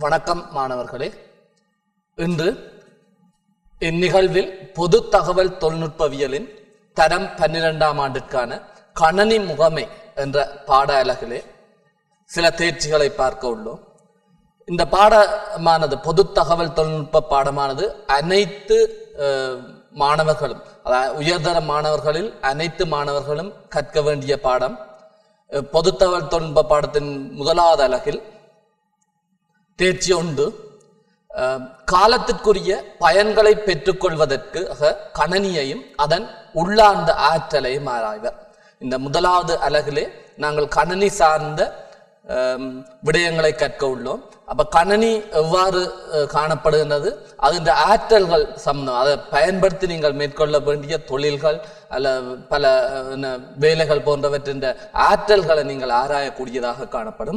வணக்கம் மாணவர்களே இன்று இந்நிகழ்வில் பொது தகவல் தொழில்நுட்பவியலின் தரம் பன்னிரெண்டாம் ஆண்டிற்கான கணனி முகமை என்ற பாட அலகிலே சில தேர்ச்சிகளை பார்க்க உள்ளோம் இந்த பாடமானது பொது தகவல் தொழில்நுட்ப பாடமானது அனைத்து அஹ், மாணவர்களும் அதாவது உயர்தர மாணவர்களில் அனைத்து மாணவர்களும் கற்க வேண்டிய பாடம் அஹ், பொது தகவல் தொழில்நுட்ப பாடத்தின் முதலாவது அலகில் தேர்ச்சி உண்டு அஹ், காலத்திற்குரிய பயன்களை பெற்றுக்கொள்வதற்கு அக கணனியையும் அதன் உள்ளார்ந்த ஆற்றலையும் ஆராய்வர் இந்த முதலாவது அலகிலே நாங்கள் கணனி சார்ந்த அஹ், விடயங்களை கற்க உள்ளோம் அப்ப கணனி எவ்வாறு அஹ், காணப்படுகின்றது அதன் ஆற்றல்கள் சம்பந்தம் அதை பயன்படுத்தி நீங்கள் மேற்கொள்ள வேண்டிய தொழில்கள் அல்ல பல அஹ், என்ன, வேலைகள் போன்றவற்றின் ஆற்றல்களை நீங்கள் ஆராயக்கூடியதாக காணப்படும்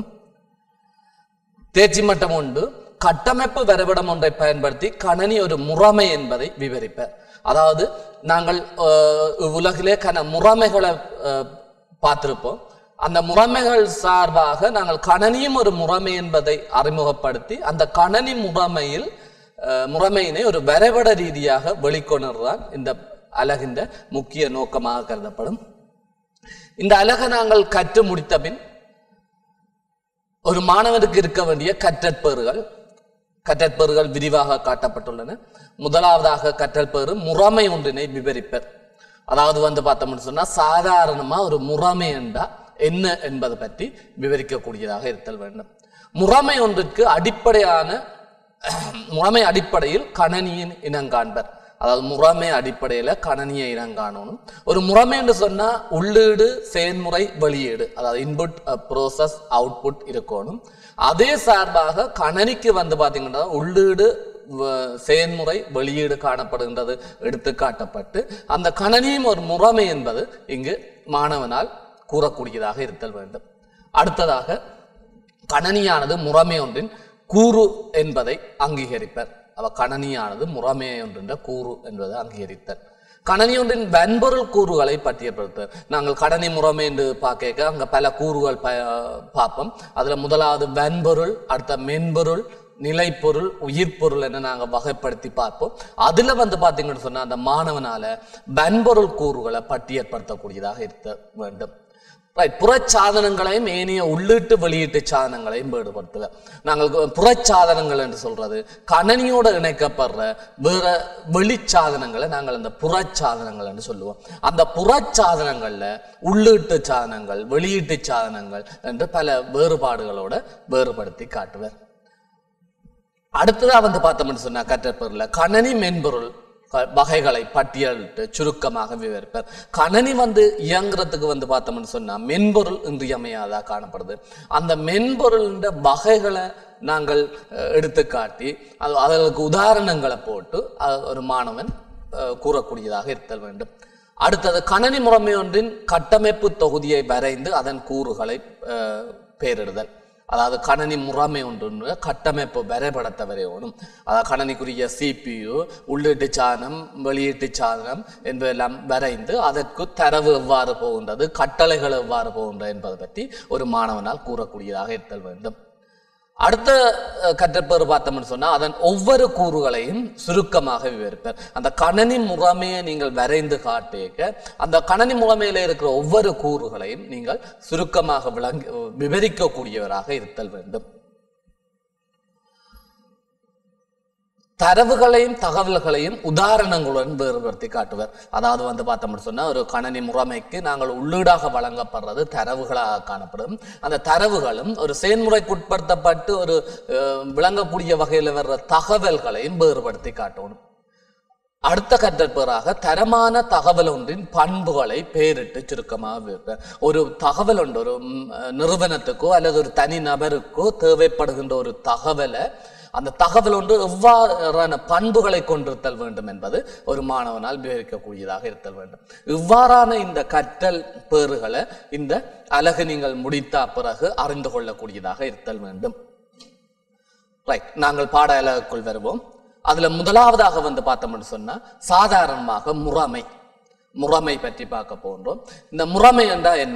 தேர்ச்சி மட்டம் உண்டு கட்டமைப்பு வரைபடம் ஒன்றை பயன்படுத்தி கணனி ஒரு முறைமை என்பதை விவரிப்பர் அதாவது நாங்கள் அஹ், உலகிலே கன முறைமைகளை அஹ், பார்த்திருப்போம் அந்த முறைமைகள் சார்பாக நாங்கள் கணனியும் ஒரு முறைமை என்பதை அறிமுகப்படுத்தி அந்த கணனி முறைமையில் அஹ், முறைமையினை ஒரு வரைபட ரீதியாக வெளிக்கொணர்தான் இந்த அலகின்ற முக்கிய நோக்கமாக கருதப்படும் இந்த அலகை நாங்கள் கற்று முடித்த பின் ஒரு மாணவனுக்கு இருக்க வேண்டிய கற்றற்பேறுகள் கற்றற்பேறுகள் விரிவாக காட்டப்பட்டுள்ளன முதலாவதாக கற்றற்பேறு முறைமை ஒன்றினை விவரிப்பர் அதாவது வந்து பார்த்தோம்னு சொன்னா சாதாரணமா ஒரு முறைமை என்றா என்ன என்பது பற்றி விவரிக்கக்கூடியதாக இருத்தல் வேண்டும் முறைமை ஒன்றிற்கு அடிப்படையான முறைமை அடிப்படையில் கணனியின் இனங்காண்பர் அதாவது முறைமை அடிப்படையில கணனியை இனங்காணணும் ஒரு முறைமை என்று சொன்னா உள்ளீடு செயல்முறை வெளியீடு அதாவது இன்புட் ப்ரோசஸ் அவுட்புட் இருக்கணும் அதே சார்பாக கணனிக்கு வந்து பாத்தீங்கன்னா உள்ளீடு வ- செயல்முறை வெளியீடு காணப்படுகின்றது எடுத்து காட்டப்பட்டு அந்த கணனியும் ஒரு முறைமை என்பது இங்கு மாணவனால் கூறக்கூடியதாக இருத்தல் வேண்டும் அடுத்ததாக கணனியானது முறைமை ஒன்றின் கூறு என்பதை அங்கீகரிப்பர் அவ கணனியானது முறைமை ஒன்றின் கூறு என்பதை அங்கீகரித்தல் கணனி ஒன்றின் வன்பொருள் கூறுகளை பட்டியப்படுத்தல் நாங்கள் கணனி முறைமை என்று பார்க்க அங்க பல கூறுகள் ப பார்ப்போம் அதுல முதலாவது வன்பொருள் அடுத்த மென்பொருள் நிலைப்பொருள் உயிர்ப்பொருள் என நாங்க வகைப்படுத்தி பார்ப்போம் அதுல வந்து பாத்தீங்கன்னு சொன்னா அந்த மாணவனால வன்பொருள் கூறுகளை பட்டியற்படுத்தக்கூடியதாக இருக்க வேண்டும் ரைட் புறச்சாதனங்களையும் ஏனைய உள்ளீட்டு வெளியீட்டு சாதனங்களையும் வேறுபடுத்துக நாங்கள் புறச்சாதனங்கள் என்று சொல்றது கணனியோட இணைக்கப்படுற வேற வெளிச்சாதனங்களை நாங்கள் அந்த புறச்சாதனங்கள் என்று சொல்லுவோம் அந்த புறச்சாதனங்கள்ல உள்ளீட்டு சாதனங்கள் வெளியீட்டு சாதனங்கள் என்று பல வேறுபாடுகளோட வேறுபடுத்தி காட்டுவர் அடுத்ததா வந்து பார்த்தோம்னு சொன்னா கற்றப்பொருள்ல கணனி மென்பொருள் க- வகைகளை பட்டியலிட்டு சுருக்கமாக விவரிப்பர் கணனி வந்து இயங்குறதுக்கு வந்து பார்த்தோம்னு சொன்னா மென்பொருள் இன்றியமையாதா காணப்படுது அந்த மென்பொருளின் வகைகளை நாங்கள் அஹ், எடுத்து காட்டி அது அதற்கு உதாரணங்களை போட்டு அஹ், ஒரு மாணவன் அஹ், கூறக்கூடியதாக இருத்தல் வேண்டும் அடுத்தது கணனி முறைமை ஒன்றின் கட்டமைப்பு தொகுதியை வரைந்து அதன் கூறுகளை அஹ், பெயரிடுதல் அதாவது கணனி முறைமை ஒன்று கட்டமைப்பு வரைபடத்தை வரையணும் அதாவது கணனிக்குரிய சிபியு உள்ளீட்டு சாதனம் வெளியீட்டு சாதனம் என்பதெல்லாம் வரைந்து அதற்கு தரவு எவ்வாறு போகின்றது கட்டளைகள் எவ்வாறு போகின்றது என்பதை பற்றி ஒரு மாணவனால் கூறக்கூடியதாக இருத்தல் வேண்டும் அடுத்த அஹ், கற்றப்பேறு பார்த்தோம்னு சொன்னா அதன் ஒவ்வொரு கூறுகளையும் சுருக்கமாக விவரிப்பர் அந்த கணனி முறைமையை நீங்கள் வரைந்து காட்டிக்க அந்த கணனி முறைமையில இருக்கிற ஒவ்வொரு கூறுகளையும் நீங்கள் சுருக்கமாக விளங்கி விவரிக்கக்கூடியவராக இருத்தல் வேண்டும் தரவுகளையும் தகவல்களையும் உதாரணங்களுடன் வேறுபடுத்தி காட்டுவர் அதாவது வந்து பார்த்தோம்னு சொன்னா ஒரு கணனி முறைமைக்கு நாங்கள் உள்ளீடாக வழங்கப்படுறது தரவுகளாக காணப்படும் அந்த தரவுகளும் ஒரு செயல்முறைக்குட்படுத்தப்பட்டு ஒரு அஹ், விளங்கக்கூடிய வகையில் வர்ற தகவல்களையும் வேறுபடுத்தி காட்டணும் அடுத்த கற்றற்பேராக தரமான தகவல் ஒன்றின் பண்புகளை பெயரிட்டு சுருக்கமாக விவரிப்பேன் ஒரு தகவல் ஒன்று ஒரு ம், நிறுவனத்துக்கோ அல்லது ஒரு தனி நபருக்கோ தேவைப்படுகின்ற ஒரு தகவலை அந்த தகவல் ஒன்று எவ்வாறான பண்புகளை கொண்டிருத்தல் வேண்டும் என்பது ஒரு மாணவனால் விவரிக்கக்கூடியதாக இருத்தல் வேண்டும் இவ்வாறான இந்த கற்றல் பேறுகளை இந்த அழகு நீங்கள் முடித்த பிறகு அறிந்து கொள்ளக்கூடியதாக இருத்தல் வேண்டும் ரைட் நாங்கள் பாட அலகுக்குள் வருவோம் அதுல முதலாவதாக வந்து பார்த்தோம்னு சொன்னா சாதாரணமாக முறைமை முறைமை பற்றி பார்க்க போன்றோம் இந்த முறைமை என்றா என்ன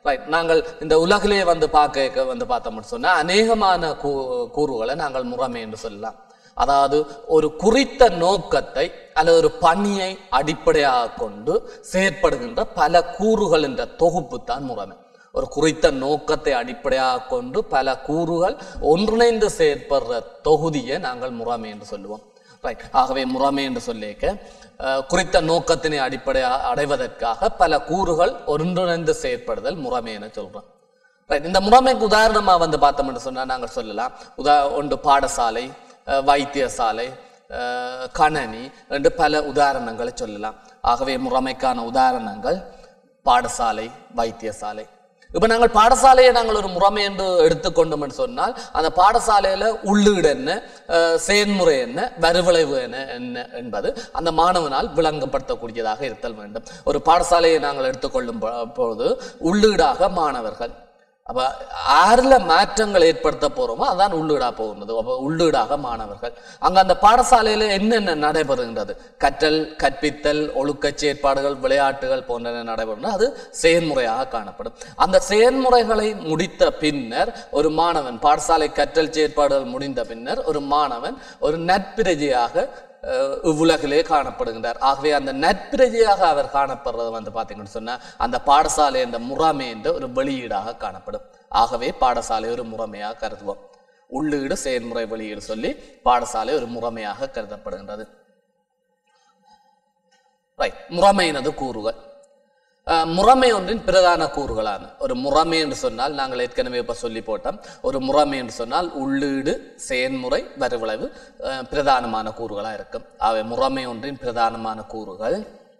ரைட் நாங்கள் இந்த உலகிலே வந்து பார்க்க வந்து பார்த்தோம்னு சொன்னா அநேகமான கூ- கூறுகளை நாங்கள் முறைமை என்று சொல்லலாம் அதாவது ஒரு குறித்த நோக்கத்தை அல்லது ஒரு பணியை அடிப்படையாக கொண்டு செயற்படுகின்ற பல கூறுகள் என்ற தொகுப்பு தான் முறைமை ஒரு குறித்த நோக்கத்தை அடிப்படையாக கொண்டு பல கூறுகள் ஒன்றிணைந்து செயற்படுற தொகுதியை நாங்கள் முறைமை என்று சொல்லுவோம் ரைட் ஆகவே முறைமை என்று சொல்லிக்க அஹ், குறித்த நோக்கத்தினை அடிப்படையாக அடைவதற்காக பல கூறுகள் ஒன்றிணைந்து செயற்படுதல் முறைமை என சொல்றோம் ரைட் இந்த முறைமைக்கு உதாரணமா வந்து பார்த்தோம்னு சொன்னா நாங்கள் சொல்லலாம் உதா ஒன்று பாடசாலை அஹ், வைத்தியசாலை அஹ், கணனி என்று பல உதாரணங்களை சொல்லலாம் ஆகவே முறைமைக்கான உதாரணங்கள் பாடசாலை வைத்தியசாலை இப்ப நாங்கள் பாடசாலையை நாங்கள் ஒரு முறைமை என்று எடுத்துக்கொண்டோம் என்று சொன்னால் அந்த பாடசாலையில உள்ளீடு என்ன அஹ், செயல்முறை என்ன வருவிளைவு என்ன என்ன என்பது அந்த மாணவனால் விளங்கப்படுத்தக்கூடியதாக இருத்தல் வேண்டும் ஒரு பாடசாலையை நாங்கள் எடுத்துக்கொள்ளும் பொ- பொழுது உள்ளீடாக மாணவர்கள் அப்ப ஆறுல மாற்றங்கள் ஏற்படுத்த போறோமோ அதான் உள்ளீடா போகின்றது அப்ப உள்ளீடாக மாணவர்கள் அங்க அந்த பாடசாலையில என்னென்ன நடைபெறுகின்றது கற்றல் கற்பித்தல் ஒழுக்கச் செயற்பாடுகள் விளையாட்டுகள் போன்றன நடைபெறும் அது செயல்முறையாக காணப்படும் அந்த செயல்முறைகளை முடித்த பின்னர் ஒரு மாணவன் பாடசாலை கற்றல் செயற்பாடுகள் முடிந்த பின்னர் ஒரு மாணவன் ஒரு நட்பிரஜையாக அஹ் இவ்வுலகிலே காணப்படுகின்றார் ஆகவே அந்த நட்பிரஜையாக அவர் காணப்படுறது வந்து பார்த்தீங்கன்னு சொன்னா அந்த பாடசாலை என்ற முறைமை என்ற ஒரு வெளியீடாக காணப்படும் ஆகவே பாடசாலை ஒரு முறைமையாக கருதுவோம் உள்ளீடு செயல்முறை வெளியீடு சொல்லி பாடசாலை ஒரு முறைமையாக கருதப்படுகின்றது ரைட் முறைமையினது கூறுகள் அஹ், முறைமை ஒன்றின் பிரதான கூறுகளான ஒரு முறைமை என்று சொன்னால் நாங்கள் ஏற்கனவே இப்ப சொல்லி போட்டோம் ஒரு முறைமை என்று சொன்னால் உள்ளீடு செயல்முறை வருவிளைவு அஹ், பிரதானமான கூறுகளா இருக்கும் அவை முறைமை ஒன்றின் பிரதானமான கூறுகள்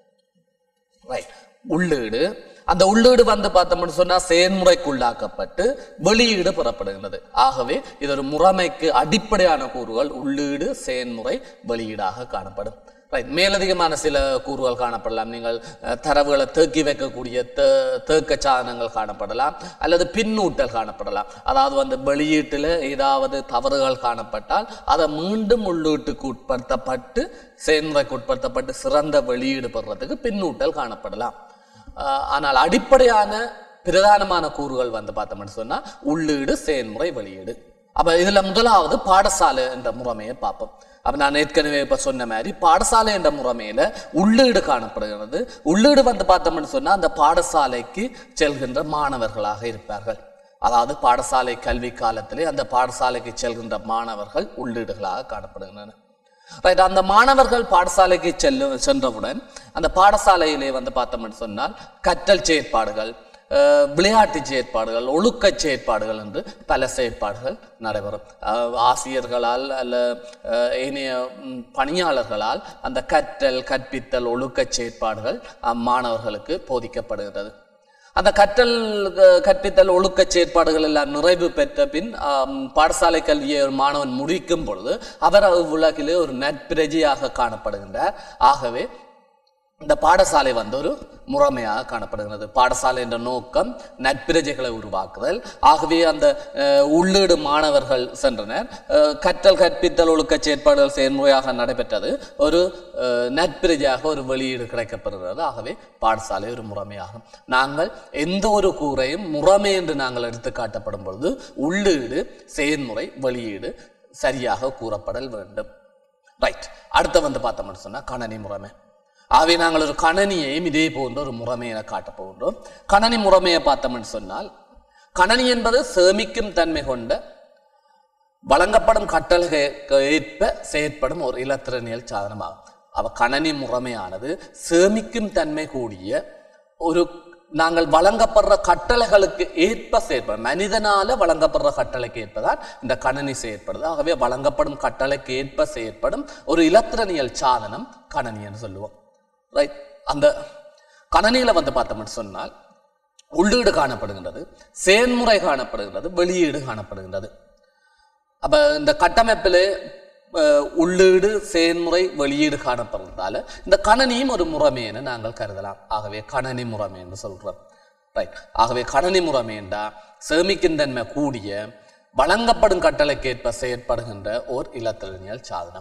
ரைட் உள்ளீடு அந்த உள்ளீடு வந்து பார்த்தோம்னு சொன்னா செயல்முறைக்குள்ளாக்கப்பட்டு வெளியீடு பெறப்படுகின்றது ஆகவே இது ஒரு முறைமைக்கு அடிப்படையான கூறுகள் உள்ளீடு செயல்முறை வெளியீடாக காணப்படும் ரைட் மேலதிகமான சில கூறுகள் காணப்படலாம் நீங்கள் அஹ், தரவுகளை தேக்கி வைக்கக்கூடிய தே- தேக்க சாதனங்கள் காணப்படலாம் அல்லது பின்னூட்டல் காணப்படலாம் அதாவது வந்து வெளியீட்டில் ஏதாவது தவறுகள் காணப்பட்டால் அதை மீண்டும் உள்ளீட்டுக்கு உட்படுத்தப்பட்டு செயல்முறைக்கு உட்படுத்தப்பட்டு சிறந்த வெளியீடு பெறுறதுக்கு பின்னூட்டல் காணப்படலாம் ஆஹ் ஆனால் அடிப்படையான பிரதானமான கூறுகள் வந்து பார்த்தோம்னு சொன்னா உள்ளீடு செயல்முறை வெளியீடு அப்ப இதுல முதலாவது பாடசாலை என்ற முறைமையை பார்ப்போம் அப்ப நான் ஏற்கனவே இப்ப சொன்ன மாதிரி பாடசாலை என்ற முறைமையில உள்ளீடு காணப்படுகிறது உள்ளீடு வந்து பார்த்தோம்னு சொன்னா அந்த பாடசாலைக்கு செல்கின்ற மாணவர்களாக இருப்பார்கள் அதாவது பாடசாலை கல்வி காலத்திலே அந்த பாடசாலைக்கு செல்கின்ற மாணவர்கள் உள்ளீடுகளாக காணப்படுகின்றன ரைட் அந்த மாணவர்கள் பாடசாலைக்கு செல்லும் சென்றவுடன் அந்த பாடசாலையிலே வந்து பார்த்தோம்னு சொன்னால் கற்றல் செயற்பாடுகள் அஹ், விளையாட்டு செயற்பாடுகள் ஒழுக்க செயற்பாடுகள் என்று பல செயற்பாடுகள் நடைபெறும் அஹ், ஆசிரியர்களால் அல்ல அஹ், ஏனைய ம், பணியாளர்களால் அந்த கற்றல் கற்பித்தல் ஒழுக்க செயற்பாடுகள் அம்மாணவர்களுக்கு போதிக்கப்படுகிறது அந்த கற்றல் அஹ், கற்பித்தல் ஒழுக்க செயற்பாடுகள் எல்லாம் நிறைவு பெற்ற பின் ஆம், பாடசாலை கல்வியை ஒரு மாணவன் முடிக்கும் பொழுது அவர் உலகிலே ஒரு நட்பிரஜையாக காணப்படுகின்றார் ஆகவே இந்த பாடசாலை வந்து ஒரு முறைமையாக காணப்படுகிறது பாடசாலை என்ற நோக்கம் நட்பிரஜைகளை உருவாக்குதல் ஆகவே அந்த அஹ், உள்ளீடு மாணவர்கள் சென்றனர் அஹ், கற்றல் கற்பித்தல் ஒழுக்க செயற்பாடுகள் செயல்முறையாக நடைபெற்றது ஒரு அஹ், நட்பிரஜையாக ஒரு வெளியீடு கிடைக்கப்படுகிறது ஆகவே பாடசாலை ஒரு முறைமையாகும் நாங்கள் எந்த ஒரு கூறையும் முறைமை என்று நாங்கள் எடுத்து காட்டப்படும் பொழுது உள்ளீடு செயல்முறை வெளியீடு சரியாக கூறப்படல் வேண்டும் ரைட் அடுத்து வந்து பார்த்தோம்னு சொன்னா கணனி முறைமை ஆகவே நாங்கள் ஒரு கணனியையும் இதே போன்ற ஒரு முறைமையை காட்டப் போகின்றோம் கணனி முறைமையை பார்த்தோம்னு சொன்னால் கணனி என்பது சேமிக்கும் தன்மை கொண்ட வழங்கப்படும் கட்டளைக்கு ஏற்ப செயற்படும் ஒரு இலத்திரனியல் சாதனமாகும் அவ கணனி முறைமையானது சேமிக்கும் தன்மை கூடிய ஒரு நாங்கள் வழங்கப்படுற கட்டளைகளுக்கு ஏற்ப செயற்படும் மனிதனால வழங்கப்படுற கட்டளைக்கு ஏற்பதான் இந்த கணனி செயற்படுது ஆகவே வழங்கப்படும் கட்டளைக்கு ஏற்ப செயற்படும் ஒரு இலத்திரனியல் சாதனம் கணனின்னு சொல்லுவோம் ரைட் அந்த கணனியில வந்து பார்த்தோம்னு சொன்னால் உள்ளீடு காணப்படுகின்றது செயல்முறை காணப்படுகின்றது வெளியீடு காணப்படுகின்றது அப்ப இந்த கட்டமைப்பில் உள்ளீடு செயல்முறை வெளியீடு காணப்படுறதால இந்த கணனியும் ஒரு முறைமை என நாங்கள் கருதலாம் ஆகவே கணனி முறைமை என்று சொல்றோம் ரைட் ஆகவே கணனி முறைமை என்றா சேமிக்கும் தன்மை கூடிய வழங்கப்படும் கட்டளைக்கேற்ப செயற்படுகின்ற ஓர் இலத்திரனியல் சாதனம்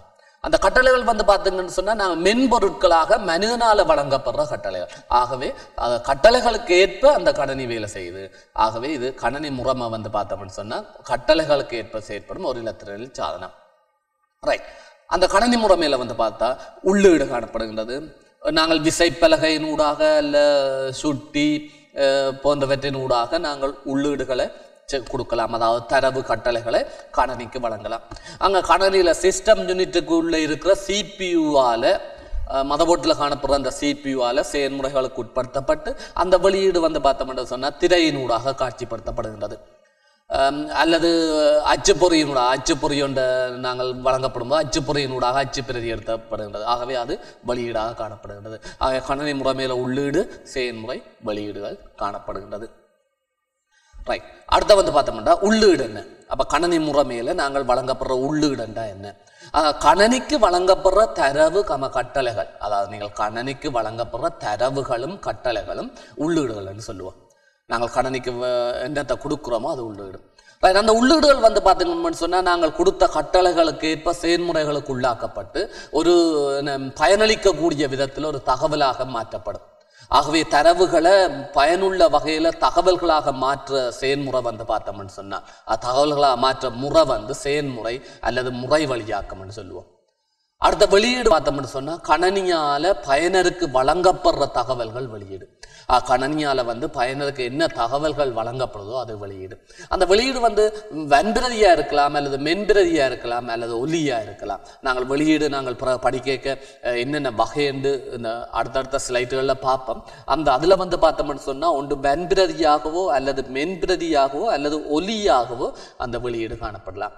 அந்த கட்டளைகள் வந்து பார்த்தீங்கன்னு சொன்னா நாங்கள் மென்பொருட்களாக மனிதனால வழங்கப்படுற கட்டளைகள் ஆகவே அது கட்டளைகளுக்கு ஏற்ப அந்த கணனி வேலை செய்யுது ஆகவே இது கணனி முறைமை வந்து பார்த்தோம்னு சொன்னா கட்டளைகளுக்கு ஏற்ப செயற்படும் ஒரு இலத்திரல் சாதனம் ரைட் அந்த கணனி முறைமையில வந்து பார்த்தா உள்ளீடு காணப்படுகின்றது நாங்கள் விசைப்பலகையின் ஊடாக அல்ல சுட்டி அஹ், போன்றவற்றின் ஊடாக நாங்கள் உள்ளீடுகளை செ- கொடுக்கலாம் அதாவது தரவு கட்டளைகளை கணனிக்கு வழங்கலாம் அங்க கணனியில சிஸ்டம் யூனிட்டுக்குள்ள இருக்கிற சிபியூவால மதபோட்டில் காணப்படுற அந்த சிபியூவால செயல்முறைகளுக்கு உட்படுத்தப்பட்டு அந்த வெளியீடு வந்து பார்த்தோம்னு சொன்னா திரையினூடாக காட்சிப்படுத்தப்படுகின்றது அம், அல்லது அச்சுப்பொறியினூடாக அச்சுப்பொறியொண்ட நாங்கள் வழங்கப்படும்போது அச்சுப்பொறியினூடாக அச்சு பிரதி எடுத்தப்படுகின்றது ஆகவே அது வெளியீடாக காணப்படுகின்றது ஆக கணனி முறைமையில உள்ளீடு செயல்முறை வெளியீடுகள் காணப்படுகின்றது ரைட் அடுத்த வந்து பார்த்தோம்னா உள்ளீடு என்ன அப்ப கணனி முறைமையில நாங்கள் வழங்கப்படுற உள்ளீடுண்டா என்ன ஆக, கணனிக்கு வழங்கப்படுற தரவு கம கட்டளைகள் அதாவது நீங்கள் கணனிக்கு வழங்கப்படுற தரவுகளும் கட்டளைகளும் உள்ளீடுகள்னு சொல்லுவோம் நாங்கள் கணனிக்கு வ- என்னத்தை கொடுக்குறோமோ அது உள்ளீடு Right, அந்த உள்ளீடுகள் வந்து பார்த்தீங்கன்னு சொன்னால் நாங்கள் கொடுத்த கட்டளைகளுக்கு ஏற்ப செயல்முறைகளுக்கு உள்ளாக்கப்பட்டு ஒரு என்ன, பயனளிக்கக்கூடிய விதத்தில் ஒரு தகவலாக மாற்றப்படும் ஆகவே தரவுகளை பயனுள்ள வகையில தகவல்களாக மாற்ற செயல்முறை வந்து பார்த்தோம்னு சொன்னா அது தகவல்களாக மாற்ற முறை வந்து செயல்முறை அல்லது முறை வழியாக்கம்னு சொல்லுவோம் அடுத்த வெளியீடு பார்த்தோம்னு சொன்னா கணனியால பயனருக்கு வழங்கப்படுற தகவல்கள் வெளியீடு ஆ, கணனியால வந்து பயனருக்கு என்ன தகவல்கள் வழங்கப்படுதோ அது வெளியீடு அந்த வெளியீடு வந்து வன்பிரதியா இருக்கலாம் அல்லது மென்பிரதியா இருக்கலாம் அல்லது ஒலியா இருக்கலாம் நாங்கள் வெளியீடு நாங்கள் பிற- படிக்க அஹ், என்னென்ன வகை என்று இந்த அடுத்தடுத்த ஸ்லைட்டுகளில் பார்ப்போம் அந்த அதுல வந்து பார்த்தோம்னு சொன்னா ஒன்று வன்பிரதியாகவோ அல்லது மென்பிரதியாகவோ அல்லது ஒலியாகவோ அந்த வெளியீடு காணப்படலாம்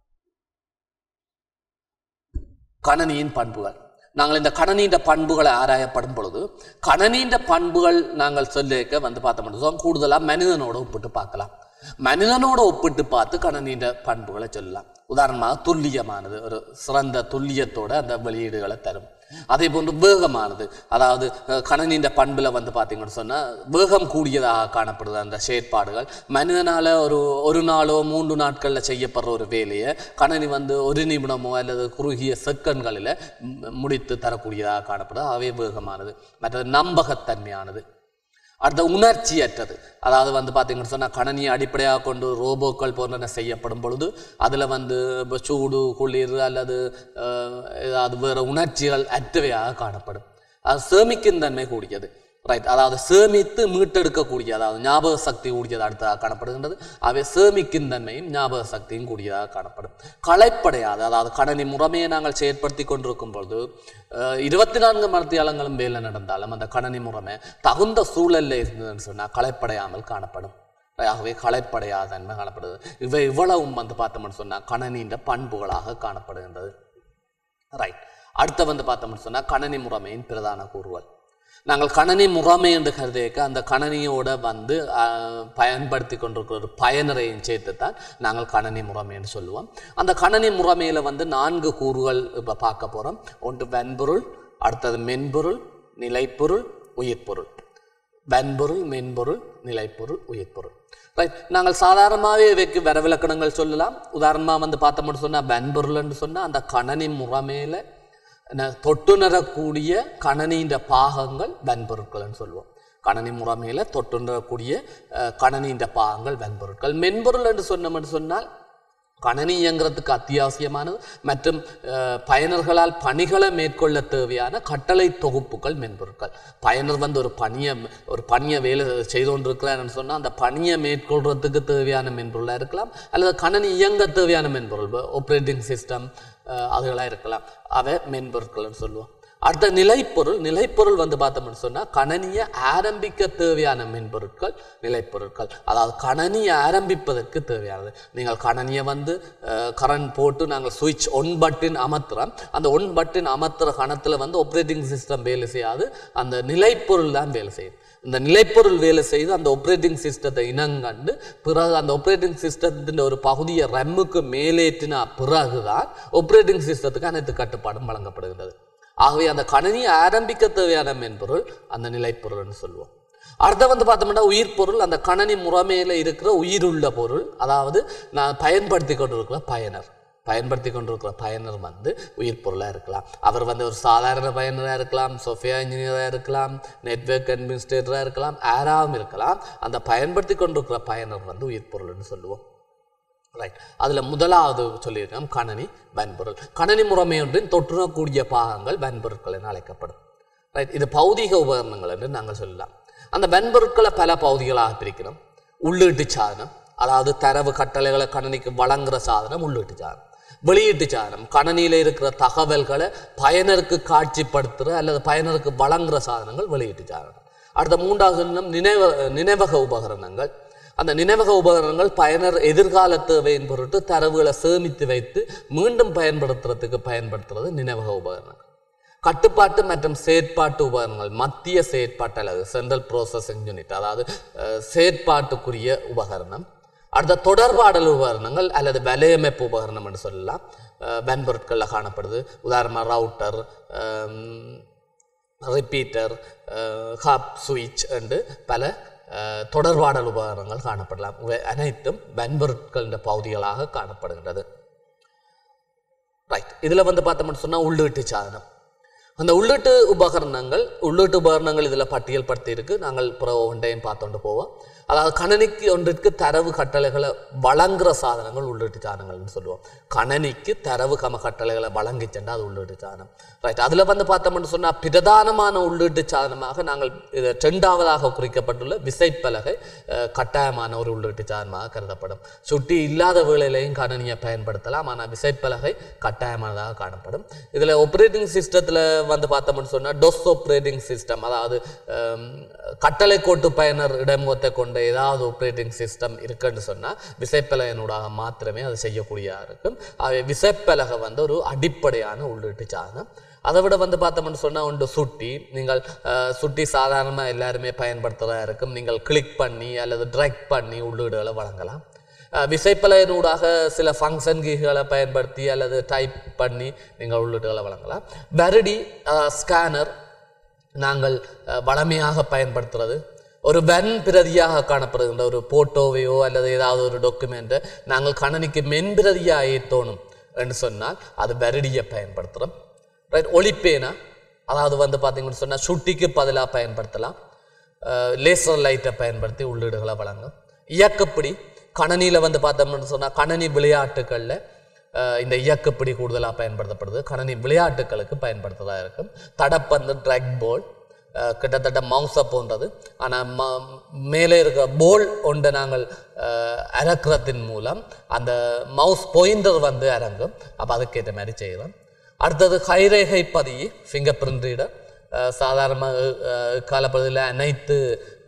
கணனியின் பண்புகள் நாங்கள் இந்த கணனியின் பண்புகளை ஆராயப்படும் பொழுது கணனியின் பண்புகள் நாங்கள் சொல்லிக்க வந்து பார்த்தோம் கூடுதலாக மனிதனோட ஒப்பிட்டு பார்க்கலாம் மனிதனோட ஒப்பிட்டு பார்த்து கணனியின் பண்புகளை சொல்லலாம் உதாரணமாக துல்லியமானது ஒரு சிறந்த துல்லியத்தோட அந்த வெளியீடுகளை தரும் அதே போன்று வேகமானது அதாவது அஹ், கணனியின் பண்புல வந்து பார்த்தீங்கன்னு சொன்னா வேகம் கூடியதாக காணப்படுது அந்த செயற்பாடுகள் மனிதனால ஒரு ஒரு நாளோ மூன்று நாட்கள்ல செய்யப்படுற ஒரு வேலையை கணனி வந்து ஒரு நிமிடமோ அல்லது குறுகிய செகண்ட்களில் முடித்து தரக்கூடியதாக காணப்படுது ஆகவே வேகமானது மற்றது நம்பகத்தன்மையானது அடுத்த உணர்ச்சியற்றது அதாவது வந்து பார்த்தீங்கன்னு சொன்னால் கணனியை அடிப்படையாக கொண்டு ரோபோக்கள் போன்றன செய்யப்படும் பொழுது அதில் வந்து இப்ப சூடு குளிர் அல்லது அஹ், ஏதாவது வேறு உணர்ச்சிகள் அற்றவையாக காணப்படும் அது சேமிக்கும் தன்மை கூடியது ரைட் அதாவது சேமித்து மீட்டெடுக்கக்கூடிய அதாவது ஞாபக சக்தி கூடியது அடுத்ததாக காணப்படுகின்றது அவை சேமிக்கும் தன்மையும் ஞாபக சக்தியும் கூடியதாக காணப்படும் களைப்படையாது அதாவது கணனி முறைமையை நாங்கள் செயற்படுத்தி கொண்டிருக்கும் பொழுது அஹ், இருபத்தி நான்கு மருத்துவங்களும் வேலை நடந்தாலும் அந்த கணனி முறைமை தகுந்த சூழல்ல இருந்ததுன்னு சொன்னால் களைப்படையாமல் காணப்படும் ஆகவே களைப்படையாத தன்மை காணப்படுது இவை இவ்வளவும் வந்து பார்த்தோம்னு சொன்னால் கணனின்ற பண்புகளாக காணப்படுகின்றது ரைட் அடுத்து வந்து பார்த்தோம்னு சொன்னால் கணனி முறைமையின் பிரதான கூறுகள் நாங்கள் கணனி முறைமை என்று கருதிக்க அந்த கணனியோட வந்து ஆஹ், பயன்படுத்தி கொண்டிருக்கிற ஒரு பயனரையும் சேர்த்து தான் நாங்கள் கணனி முறைமை என்று சொல்லுவோம் அந்த கணனி முறைமையில வந்து நான்கு கூறுகள் இப்போ பார்க்க போறோம் ஒன்று வன்பொருள் அடுத்தது மென்பொருள் நிலைப்பொருள் உயிர்ப்பொருள் வன்பொருள் மென்பொருள் நிலைப்பொருள் உயிர்ப்பொருள் ரைட் நாங்கள் சாதாரணமாகவே இவைக்கு வரவிலக்கணங்கள் சொல்லலாம் உதாரணமாக வந்து பார்த்தோம்னு சொன்னால் வன்பொருள்னு சொன்னால் அந்த கணனி முறைமையில ந- தொட்டுணரக்கூடிய கணனின்ற பாகங்கள் வன்பொருட்கள்னு சொல்லுவோம் கணனி முறைமையில தொட்டுணரக்கூடிய அஹ், கணனின்ற பாகங்கள் வன்பொருட்கள் மென்பொருள் என்று சொன்னோம்னு சொன்னால் கணனி இயங்குறதுக்கு அத்தியாவசியமானது மற்றும் அஹ், பயனர்களால் பணிகளை மேற்கொள்ள தேவையான கட்டளை தொகுப்புகள் மென்பொருட்கள் பயனர் வந்து ஒரு பணியை ஒரு பணியை வேலை செய்து கொண்டிருக்கிறான்னு சொன்னால் அந்த பணியை மேற்கொள்றதுக்கு தேவையான மென்பொருளாக இருக்கலாம் அல்லது கணனி இயங்க தேவையான மென்பொருள் ஆப்ரேட்டிங் சிஸ்டம் அதுகளாக இருக்கலாம் அவை மென்பொருட்கள்னு சொல்லுவோம் அடுத்த நிலைப்பொருள் நிலைப்பொருள் வந்து பார்த்தோம்னு சொன்னால் கணனியை ஆரம்பிக்க தேவையான மென்பொருட்கள் நிலைப்பொருட்கள் அதாவது கணனியை ஆரம்பிப்பதற்கு தேவையானது நீங்கள் கணனியை வந்து கரண்ட் போட்டு நாங்கள் சுவிட்ச் ஒன் பட்டின் அமர்த்துறோம் அந்த ஒன் பட்டின் அமர்த்துற கணத்தில் வந்து ஆப்ரேட்டிங் சிஸ்டம் வேலை செய்யாது அந்த நிலைப்பொருள் தான் வேலை செய்யும் இந்த நிலைப்பொருள் வேலை செய்து அந்த ஆப்ரேட்டிங் சிஸ்டத்தை இனங்கண்டு பிறகு அந்த ஆப்ரேட்டிங் சிஸ்டத்தின் ஒரு பகுதியை ரம்முக்கு மேலேற்றின பிறகுதான் ஆப்ரேட்டிங் சிஸ்டத்துக்கு அனைத்து கட்டுப்பாடும் வழங்கப்படுகிறது ஆகவே அந்த கணினியை ஆரம்பிக்க தேவையான மென்பொருள் அந்த நிலைப்பொருள்னு சொல்லுவோம் அடுத்த வந்து பார்த்தோம்னா உயிர் பொருள் அந்த கணனி முறைமையில் இருக்கிற உயிருள்ள பொருள் அதாவது நான் பயன்படுத்தி கொண்டிருக்கிற பயனர் பயன்படுத்தி கொண்டிருக்கிற பயனர் வந்து உயிர் பொருளாக இருக்கலாம் அவர் வந்து ஒரு சாதாரண பயனராக இருக்கலாம் சொஃபியா இன்ஜினியராக இருக்கலாம் நெட்வொர்க் அட்மினிஸ்ட்ரேட்டராக இருக்கலாம் யாராவும் இருக்கலாம் அந்த பயன்படுத்தி கொண்டிருக்கிற பயனர் வந்து உயிர் பொருள்னு சொல்லுவோம் ரைட் அதில் முதலாவது சொல்லியிருக்கோம் கணனி வன்பொருள் கணனி முறைமை ஒன்றின் தொற்றுணக்கூடிய பாகங்கள் வன்பொருட்கள் என அழைக்கப்படும் ரைட் இது பௌதிக உபகரணங்கள் என்று நாங்கள் சொல்லலாம் அந்த வன்பொருட்களை பல பகுதிகளாக பிரிக்கிறோம் உள்ளீட்டு சாதனம் அதாவது தரவு கட்டளைகளை கணனிக்கு வழங்குற சாதனம் உள்ளீட்டு சாதனம் வெளியீட்டு சாதனம் கணனியில் இருக்கிற தகவல்களை பயனருக்கு காட்சிப்படுத்துகிற அல்லது பயனருக்கு வழங்குற சாதனங்கள் வெளியீட்டு சாதனம் அடுத்த மூன்றாவது சொன்னோம் நினைவ நினைவக உபகரணங்கள் அந்த நினைவக உபகரணங்கள் பயனர் எதிர்கால தேவையின் பொருட்டு தரவுகளை சேமித்து வைத்து மீண்டும் பயன்படுத்துறதுக்கு பயன்படுத்துறது நினைவக உபகரணங்கள் கட்டுப்பாட்டு மற்றும் செயற்பாட்டு உபகரணங்கள் மத்திய செயற்பாட்டு அல்லது சென்ட்ரல் ப்ரோசஸிங் யூனிட் அதாவது அஹ், செயற்பாட்டுக்குரிய உபகரணம் அடுத்த தொடர்பாடல் உபகரணங்கள் அல்லது வலையமைப்பு உபகரணம் என்று சொல்லலாம் அஹ், வன்பொருட்களில் காணப்படுது உதாரணமாக ரவுட்டர் ரிப்பீட்டர் ஹப் சுவிட்ச் என்று பல அஹ், தொடர்பாடல் உபகரணங்கள் காணப்படலாம் இவை அனைத்தும் வன்பொருட்களின் பகுதிகளாக காணப்படுகின்றது ரைட் இதில் வந்து பார்த்தோம்னு சொன்னால் உள்ளீட்டு சாதனம் அந்த உள்ளீட்டு உபகரணங்கள் உள்ளீட்டு உபகரணங்கள் இதில் பட்டியல் படுத்தி இருக்கு நாங்கள் பிற ஒன்றையும் பார்த்துட்டு போவோம் அதாவது கணனிக்கு ஒன்றிற்கு தரவு கட்டளைகளை வழங்குற சாதனங்கள் உள்ளீட்டு சாதனங்கள்னு சொல்லுவோம் கணனிக்கு தரவு கம கட்டளைகளை வழங்கி சென்றா அது உள்ளீட்டு சாதனம் ரைட் அதில் வந்து பார்த்தோம்னு சொன்னால் பிரதானமான உள்ளீட்டு சாதனமாக நாங்கள் இது ரெண்டாவதாக குறிக்கப்பட்டுள்ள விசைப்பலகை அஹ், கட்டாயமான ஒரு உள்ளீட்டு சாதனமாக கருதப்படும் சுட்டி இல்லாத வேளையிலையும் கணனியை பயன்படுத்தலாம் ஆனால் விசைப்பலகை கட்டாயமானதாக காணப்படும் இதில் ஆப்ரேட்டிங் சிஸ்டத்தில் வந்து பார்த்தோம்னு சொன்னால் டொஸ் ஆப்ரேட்டிங் சிஸ்டம் அதாவது ஹம், கட்டளை கோட்டு பயனர் இடைமுகத்தை கொண்ட ஏதாவது ஆப்ரேட்டிங் சிஸ்டம் இருக்குன்னு சொன்னால் விசைப்பலகையினூடாக மாத்திரமே அது செய்யக்கூடியதாக இருக்கும் ஆகவே விசைப்பலகை வந்து ஒரு அடிப்படையான உள்ளீட்டு சாதனம் அதை விட வந்து பார்த்தோம்னு சொன்னால் உண்டு சுட்டி நீங்கள் அஹ், சுட்டி சாதாரணமாக எல்லாருமே பயன்படுத்துகிறதா இருக்கும் நீங்கள் கிளிக் பண்ணி அல்லது ட்ராக் பண்ணி உள்ளீடுகளை வழங்கலாம் அஹ், விசைப்பலகையினூடாக சில ஃபங்க்ஷன் கீகளை பயன்படுத்தி அல்லது டைப் பண்ணி நீங்கள் உள்ளீடுகளை வழங்கலாம் வருடி ஸ்கேனர் நாங்கள் அஹ், வழமையாக பயன்படுத்துறது ஒரு வென் பிரதியாக காணப்படுகின்ற ஒரு போட்டோவையோ அல்லது ஏதாவது ஒரு டாக்குமெண்ட்டை நாங்கள் கணனிக்கு மென்பிரதியாக ஏற்றணும் என்று சொன்னால் அது வருடியை பயன்படுத்துகிறோம் ரைட் ஒளிப்பேனா அதாவது வந்து பார்த்தீங்கன்னு சொன்னால் சுட்டிக்கு பதிலாக பயன்படுத்தலாம் லேசர் லைட்டை பயன்படுத்தி உள்ளீடுகளை வழங்கும் இயக்கப்படி கணனியில் வந்து பார்த்தோம்னு சொன்னால் கணனி விளையாட்டுகளில் அஹ், இந்த இயக்கப்படி கூடுதலாக பயன்படுத்தப்படுது கணனி விளையாட்டுகளுக்கு பயன்படுத்துறதா இருக்கும் தடப்பந்து ட்ராக் போல் கிட்டத்தட்ட மவுஸை போன்றது ஆனால் ம மேலே இருக்கிற போல் ஒன்றை நாங்கள் அஹ், அறக்கிறதின் மூலம் அந்த மவுஸ் பாயிண்டர் வந்து இறங்கும் அப்போ அதுக்கேற்ற மாதிரி செய்கிறோம் அடுத்தது கைரேகை பதிவு ஃபிங்கர் பிரிண்ட் ரீடர் சாதாரணமாக காலப்பகுதியில் அனைத்து